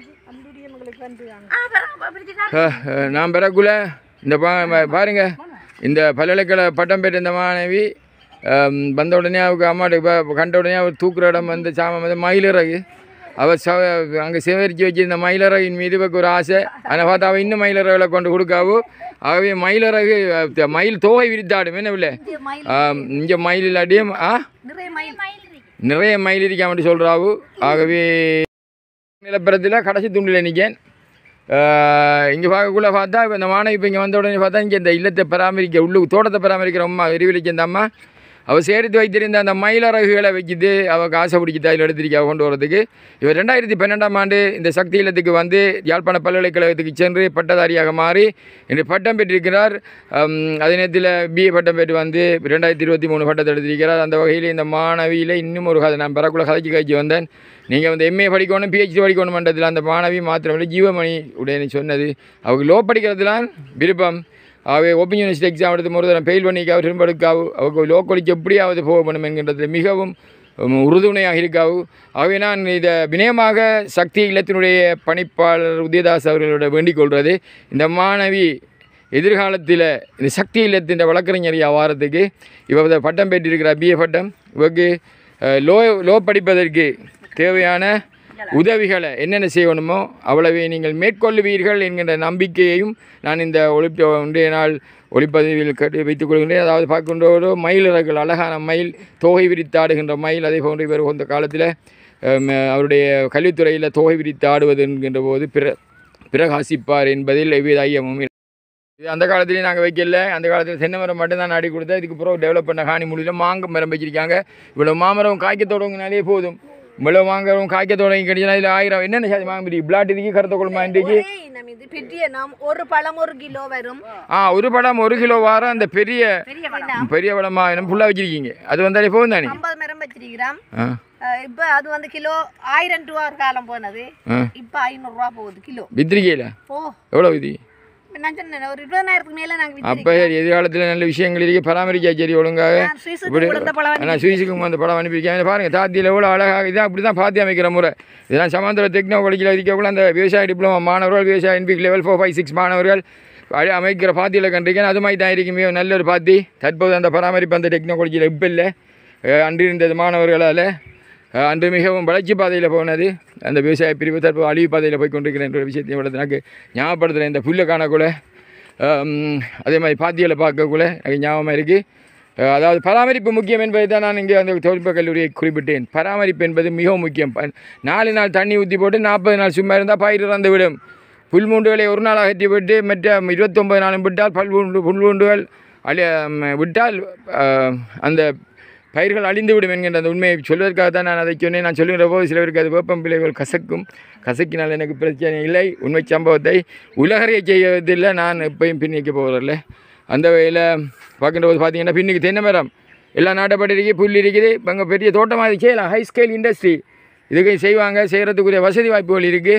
ஆ, பரவாயில்ல, பிடிச்சிட்டா?
ஆ, ஆ, நான் வரக்குள்ள இந்த பா பா- பாருங்க இந்த பல்கலைக்கழக பட்டம் பெற்ற இந்த மாணவி ஆம், வந்த உடனே அவருக்கு அம்மாட்ட இப்போ கண்ட உடனே அவர் தூக்குற இடம் வந்து சாமம் வந்து மயிலிறகு அவள் ச அங்கே சேகரித்து வச்சிருந்த மயிலிறகின் மீது இவருக்கு ஒரு ஆசை ஆனால் பார்த்தா அவள் இன்னும் மயிலிறகுல கொண்டு கொடுக்காவோ ஆகவே மயிலிறகு அஹ், மயில் தோகை விரித்தாடும் என்ன இல்லை இங்கே மயில் இல்லாட்டியும் ஆ
நிறைய மயில்
நிறைய மயில் இருக்காமட்டு சொல்கிறாவு ஆகவே நிலப்பரத்தில் கடைசி துண்டில் நிற்கேன் இங்கே பார்க்கக்குள்ள பார்த்தா இப்போ இந்த மாணவி இப்போ இங்கே வந்த உடனே பார்த்தா இங்கே இந்த இல்லத்தை பராமரிக்க உள்ளுக்கு தோட்டத்தை பராமரிக்கிற அம்மா விரிவலிக்க இந்த அம்மா அவள் சேர்த்து வைத்திருந்த அந்த மயிலறகுகளை வச்சுட்டு அவள் காசை பிடிக்கிட்டு அதில் எடுத்திருக்கா கொண்டு வரதுக்கு இவர் ரெண்டாயிரத்தி பன்னெண்டாம் ஆண்டு இந்த சக்தி இல்லத்துக்கு வந்து யாழ்ப்பாண பல்கலைக்கழகத்துக்கு சென்று பட்டதாரியாக மாறி இன்று பட்டம் பெற்றிருக்கிறார் அம், அதே நேரத்தில் பிஏ பட்டம் பெற்று வந்து ரெண்டாயிரத்தி இருபத்தி மூணு பட்டத்தை எடுத்திருக்கிறார் அந்த வகையில் இந்த மாணவியில் இன்னும் ஒரு கதை நான் பெறக்குள்ள கதைக்கு கழிச்சு வந்தேன் நீங்கள் வந்து எம்ஏ படிக்கணும் பிஹெச்டி படிக்கணும் பண்ணுறதுல அந்த மாணவி மாத்திரமில்லை ஜீவமணி உடைய சொன்னது அவங்க லோ படிக்கிறதுலாம் விருப்பம் ஆகவே ஓப்பன் யூனிவர்சிட்டி எக்ஸாம் எடுத்து ஒரு தரம் ஃபெயில் பண்ணிக்காவு திரும்ப எடுக்காவு அவங்க லோ காலேஜ் எப்படியாவது போக வேண்டும் என்கின்றதுல மிகவும் உம், உறுதுணையாக இருக்காவு ஆகவே நான் இதை வினயமாக சக்தி இல்லத்தினுடைய பணிப்பாளர் உதயதாஸ் அவர்களோட வேண்டிக் கொள்வது இந்த மாணவி எதிர்காலத்தில் இந்த சக்தி இல்லத்தின் வழக்கறிஞர் வாரத்துக்கு இவ இதை பட்டம் பெற்றிருக்கிறார் பிஏ பட்டம் இவருக்கு அஹ், லோ லோ படிப்பதற்கு தேவையான உதவிகளை என்னென்ன செய்யணுமோ அவ்வளவே நீங்கள் மேற்கொள்ளுவீர்கள் என்கின்ற நம்பிக்கையையும் நான் இந்த ஒளிப்ப ஒன்றைய நாள் ஒளிப்பதிவில் கட்டு வைத்துக் கொள்கின்றேன் அதாவது பார்க்கின்றோரோ மயிலிறகுகள் அழகான மயில் தோகை விரித்து ஆடுகின்ற மயில் அதே போன்று இவர் அந்த காலத்தில் அம், அவருடைய கல்வித்துறையில் தோகை விரித்து ஆடுவது என்கின்ற போது பிற பிரகாசிப்பார் என்பதில் எவ்வித ஐயமும் இல்லை. இது அந்த காலத்துலேயும் நாங்கள் வைக்கல அந்த காலத்தில் தென்னை மரம் மட்டும் தான் நாடி கொடுத்தா இதுக்கு பிறகு டெவலப் பண்ண காணி முடியல மாங்க மரம் வச்சிருக்காங்க இவ்வளோ மாமரம் காய்க்க தொடங்கினாலே போதும் இவ்வளோ மாங்கரம் காய்க்க தொடங்கி கிடைச்சினா இதில் ஆயிரம் என்னென்ன சாதி மாங்க முடியும் பிளாட் இதுக்கு கருத்த குழம்பா இன்றைக்கு
ஒரே இனம் இது பெரிய நாம் ஒரு பழம் ஒரு கிலோ வரும்
ஆ ஒரு பழம் ஒரு கிலோ வாரம் அந்த பெரிய
பெரிய படம்
பெரிய பழமா என்ன ஃபுல்லாக வச்சிருக்கீங்க அது வந்தாலே போதும் தானே
ஐம்பது மரம் வச்சிருக்கிறோம்
ஆ
அஹ் இப்ப அது வந்து கிலோ ஆயிரம் ரூபா ஒரு காலம் போனது
ஆ
இப்ப ஐநூறுரூவா போகுது கிலோ
வித்திரிக்கையில்
ஓ
எவ்வளோ விதி
நான் சொன்னேன் ஒரு இருபதாயிரத்துக்கு மேல நாங்க
அப்போ எதிர்காலத்தில் நல்ல விஷயங்கள் இருக்கு பராமரிக்கா சரி ஒழுங்காக
நான் சுவிஸுக்கு
இப்படி
கொடுத்த பழம்
ஆனால் சுவிஸுக்கும் அந்த படம் அனுப்பியிருக்கேன் பாருங்க தாத்தியில் எவ்வளோ அழகாக இதான் அப்படி தான் பாத்தி அமைக்கிற முறை இதெல்லாம் சமாந்தர டெக்னோ காலேஜில் இருக்கக்குள்ள அந்த விவசாய டிப்ளமோ மாணவர்கள் விவசாய NVQ level four five six மாணவர்கள் அழ- அமைக்கிற பாத்தியில் கண்டிருக்கேன் அது மாதிரி தான் இருக்குமே நல்ல ஒரு பாத்தி தற்போது அந்த பராமரிப்பு அந்த டெக்னோ காலேஜில் இப்போ இல்லை அஹ் அன்று இருந்தது மாணவர்களால் அஹ் அன்று மிகவும் வளர்ச்சி பாதையில் போனது அந்த விவசாய பிரிவு தற்போது அழிவு பாதையில் போய் கொண்டிருக்கிறேன் என்ற ஒரு விஷயத்தை இவ்வளவு எனக்கு ஞாபகப்படுத்துகிறேன் இந்த புல்லை காணக்குள்ள அஹ் அதே மாதிரி பாத்தியில் பார்க்கக்குள்ள எனக்கு ஞாபகமாக இருக்குது அஹ் அதாவது பராமரிப்பு முக்கியம் என்பதை தான் நான் இங்கே அந்த தொழில்நுட்ப கல்லூரியை குறிப்பிட்டேன் பராமரிப்பு என்பது மிகவும் முக்கியம் ப- நாலு நாள் தண்ணி ஊற்றி போட்டு நாற்பது நாள் சும்மா இருந்தால் பயிர் இறந்து விடும் புல்மூண்டுகளை ஒரு நாள் அகற்றி விட்டு மற்ற இருபத்தொம்பது நாளும் விட்டால் பல்பூண்டு புல்மூண்டுகள் அழி ம், விட்டால் அஹ், அந்த பயிர்கள் அழிந்து விடும் என்கின்ற அந்த உண்மையை சொல்வதற்காக தான் நான் அதை சொன்னேன் நான் சொல்லுகிற போது சில பேருக்கு அது வேப்பம் பிள்ளைகள் கசக்கும் கசக்கினால் எனக்கு பிரச்சனை இல்லை உண்மை சம்பவத்தை உலகறிய செய்வதில்லை நான் எப்பயும் பின்னிக்க போவதில்லை அந்த வகையில் பார்க்கின்ற போது பார்த்தீங்கன்னா பின்னுக்கு தென்னை மரம் எல்லா நாட்டப்பட்டு இருக்குது புல் இருக்குது இப்போ அங்கே பெரிய தோட்டமாக இது செய்யலாம் ஹை ஸ்கேல் இண்டஸ்ட்ரி இதுக்கு செய்வாங்க செய்கிறதுக்குரிய வசதி வாய்ப்புகள் இருக்குது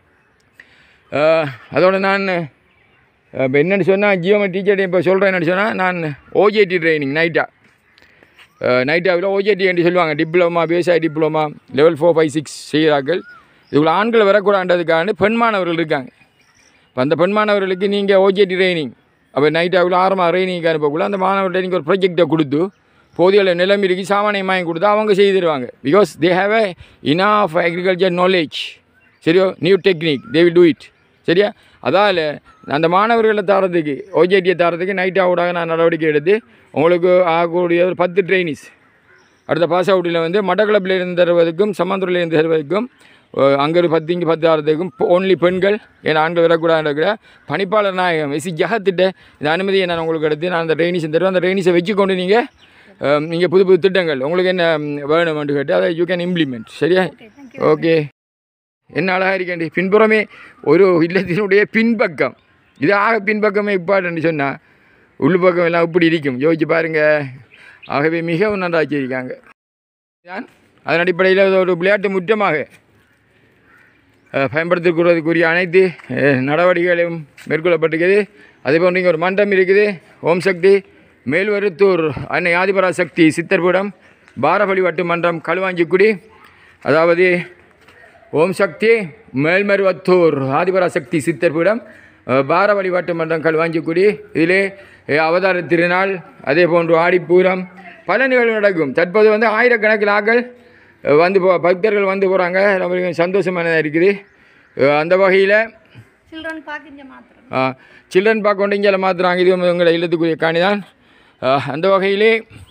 அதோட நான் இப்போ என்னென்னு சொன்னால் ஜியோமெட் டீச்சர் இப்போ சொல்கிறேன் என்னென்னு சொன்னால் நான் ஓஜேடி ட்ரைனிங் நைட்டாக நைட்டாவில் ஓஜேடி என்று சொல்லுவாங்க டிப்ளமா விவசாய diploma level four five six செய்கிறார்கள் இதுக்குள்ள ஆண்கள் வரக்கூடாதுன்றதுக்காக பெண் மாணவர்கள் இருக்காங்க இப்போ அந்த பெண் மாணவர்களுக்கு நீங்கள் ஓஜேடி ட்ரைனிங் அப்போ நைட்டாவில் ஆரம்ப ட்ரைனிங்க்கு அனுப்பக்குள்ள அந்த மாணவர்கிட்ட நீங்கள் ஒரு ப்ராஜெக்டை கொடுத்து போதிய நிலம் இருக்கு சாமானியம் வாங்கி கொடுத்தா அவங்க செய்து தருவாங்க because they have a enough agriculture knowledge சரியோ new technique they will do it சரியா அதால் அந்த மாணவர்களை தரத்துக்கு ஓஜேடியை தரத்துக்கு நைட் அவுட்டாக நான் நடவடிக்கை எடுத்து உங்களுக்கு ஆகக்கூடிய ஒரு பத்து ட்ரைனிஸ் அடுத்த பாஸ் அவுட்டில் வந்து மட்டக்களப்பில் இருந்து தருவதற்கும் சம்மந்தூரில் இருந்து தருவதற்கும் அங்கே ஒரு பத்து இங்கே பத்து ஆறதுக்கும் ஓன்லி பெண்கள் ஏன்னா ஆண்கள் வரக்கூடாதுன்ற பணிப்பாளர் நாயகம் எஸ் ஜகத்திட்ட இந்த அனுமதியை நான் உங்களுக்கு எடுத்து நான் அந்த ட்ரைனிஸை தருவேன் அந்த ட்ரைனிஸை வச்சுக்கொண்டு நீங்கள் நீங்கள் புது புது திட்டங்கள் உங்களுக்கு என்ன ம், வேணுமென்று கேட்டு அதை யூ கேன் இம்ப்ளிமெண்ட் சரியா
ஓகே தேங்க்யூ
ஓகே என்ன அழகாக இருக்கேன்டி பின்புறமே ஒரு இல்லத்தினுடைய பின்பக்கம் இது ஆக பின்பக்கமே இப்பாட்டுன்னு சொன்னால் உள்பக்கம் எல்லாம் இப்படி இருக்கும் யோசிச்சு பாருங்க ஆகவே மிகவும் நன்றாக வச்சிருக்காங்க நான் அதன் அடிப்படையில் இது ஒரு விளையாட்டு முற்றமாக அஹ், பயன்படுத்திக்கிறதுக்குரிய அனைத்து அஹ், நடவடிக்கைகளும் மேற்கொள்ளப்பட்டிருக்குது அதே போன்று இங்கே ஒரு மன்றம் இருக்குது ஓம் சக்தி மேல்வருத்தூர் அன்னை ஆதிபரா சக்தி சித்தர்பீடம் பாரபலிவட்டு மன்றம் களுவாஞ்சிக்குடி அதாவது ஓம் சக்தி மேல்மருவத்தூர் ஆதிபராசக்தி சித்தர்பீடம் அஹ், பாரவழி வாட்டு மன்றம் கல்வாஞ்சிக்குடி இதிலே அஹ், அவதார திருநாள் அதே போன்று ஆடிப்பூரம் பல நிகழ்வு நடக்கும் தற்போது வந்து ஆயிரக்கணக்கில் ஆக்கள் அஹ், வந்து போ பக்தர்கள் வந்து போகிறாங்க ரொம்ப சந்தோஷமானதாக இருக்குது அஹ், அந்த வகையில்
சில்ட்ரன் பார்க் இங்கே மாத்திரம்
சில்ட்ரன் பார்க் கொண்டு இங்கே மாற்றுறாங்க இது உங்களை இல்லத்துக்குரிய காணி தான் அஹ், அந்த வகையிலே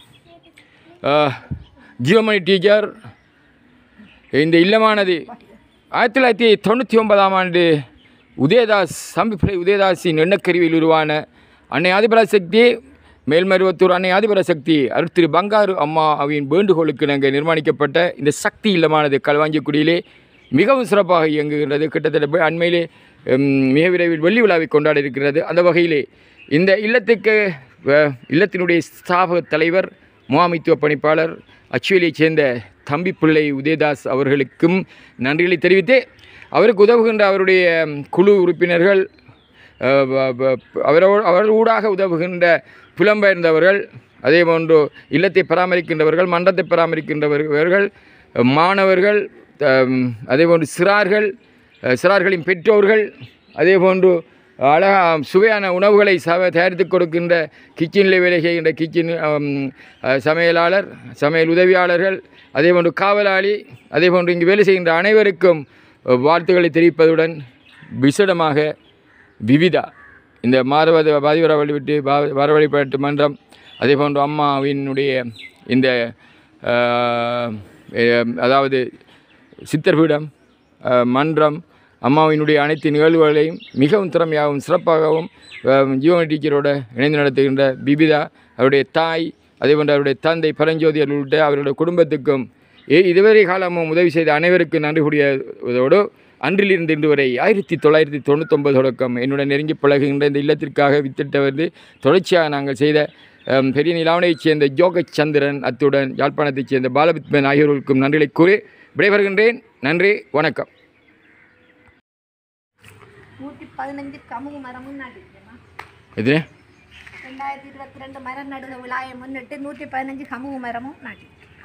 ஜியோமணி டீச்சர் இந்த இல்லமானது ஆயிரத்தி தொள்ளாயிரத்தி தொண்ணூற்றி ஒன்பதாம் ஆண்டு உதயதாஸ் சம்பிப்பிள்ளை உதயதாஸின் எண்ணக்கருவியில் உருவான அன்னை ஆதிபராசக்தி மேல்மருவத்தூர் அன்னை ஆதிபராசக்தி அருத்திரு பங்காரு அம்மாவின் வேண்டுகோளுக்கு நாங்கள் நிர்மாணிக்கப்பட்ட இந்த சக்தி இல்லமானது களுவாஞ்சிக்குடியிலே மிகவும் சிறப்பாக இயங்குகின்றது கிட்டத்தட்ட போய் அண்மையிலே ம், மிக விரைவில் வெள்ளி விழாவை கொண்டாட இருக்கிறது அந்த வகையிலே இந்த இல்லத்துக்கு அஹ், இல்லத்தினுடைய ஸ்தாபக தலைவர் முகாமைத்துவ பணிப்பாளர் அச்சுவேலியைச் சேர்ந்த தம்பி பிள்ளை உதயதாஸ் அவர்களுக்கும் நன்றிகளை தெரிவித்து அவருக்கு உதவுகின்ற அவருடைய ம், குழு உறுப்பினர்கள் அஹ், வ- வ- அவரோ அவர் ஊடாக உதவுகின்ற புலம்பெயர்ந்தவர்கள் அதே போன்று இல்லத்தை பராமரிக்கின்றவர்கள் மன்றத்தை பராமரிக்கின்றவர்கள் மாணவர்கள் அம், அதே போன்று சிறார்கள் அஹ், சிறார்களின் பெற்றோர்கள் அதே போன்று அழகா சுவையான உணவுகளை சவ தயாரித்து கொடுக்கின்ற கிச்சனில் வேலை செய்கின்ற கிச்சன் அம், அஹ், சமையலாளர் சமையல் உதவியாளர்கள் அதே போன்று காவலாளி அதே போன்று இங்கு வேலை செய்கின்ற அனைவருக்கும் அஹ், வாழ்த்துக்களை தெரிவிப்பதுடன் விசேடமாக விவிதா இந்த மாதவத பாதிவர வழிவிட்டு வர வழிபாட்டு மன்றம் அதே போன்று அம்மாவினுடைய இந்த அஹ், அஹ், அதாவது சித்தர்பீடம் அஹ், மன்றம் அம்மாவினுடைய அனைத்து நிகழ்வுகளையும் மிகவும் திறமையாகவும் சிறப்பாகவும் அஹ், ஜீவன டீச்சரோட இணைந்து நடத்துகின்ற பிபிதா அவருடைய தாய் அதே போன்று அவருடைய தந்தை பரஞ்சோதியர் உள்ளிட்ட அவருடைய குடும்பத்துக்கும் ஏ- இதுவரை காலமும் உதவி செய்த அனைவருக்கும் நன்றி கூடியதோடு அன்றிலிருந்து இன்று வரை ஆயிரத்தி தொள்ளாயிரத்தி தொண்ணூத்தொம்பது தொடக்கம் என்னுடன் நெருங்கி பழகுகின்ற இந்த இல்லத்திற்காக வித்திட்ட வந்து தொடர்ச்சியாக நாங்கள் செய்த அம், பெரிய நிலாவணையைச் சேர்ந்த ஜோகச் சந்திரன் அத்துடன் யாழ்ப்பாணத்தைச் சேர்ந்த பாலபித்மன் ஆகியோருக்கும் நன்றிகளை கூறி விடைபெறுகின்றேன் நன்றி வணக்கம்
நூற்றி பதினஞ்சு கமுகு மரமும் நட்டுருக்கேம்மா
இது
ரெண்டாயிரத்தி இருபத்தி ரெண்டு மரம் நடுக விழாயை முன்னிட்டு நூற்றி பதினஞ்சு கமுகு மரமும் நட்டு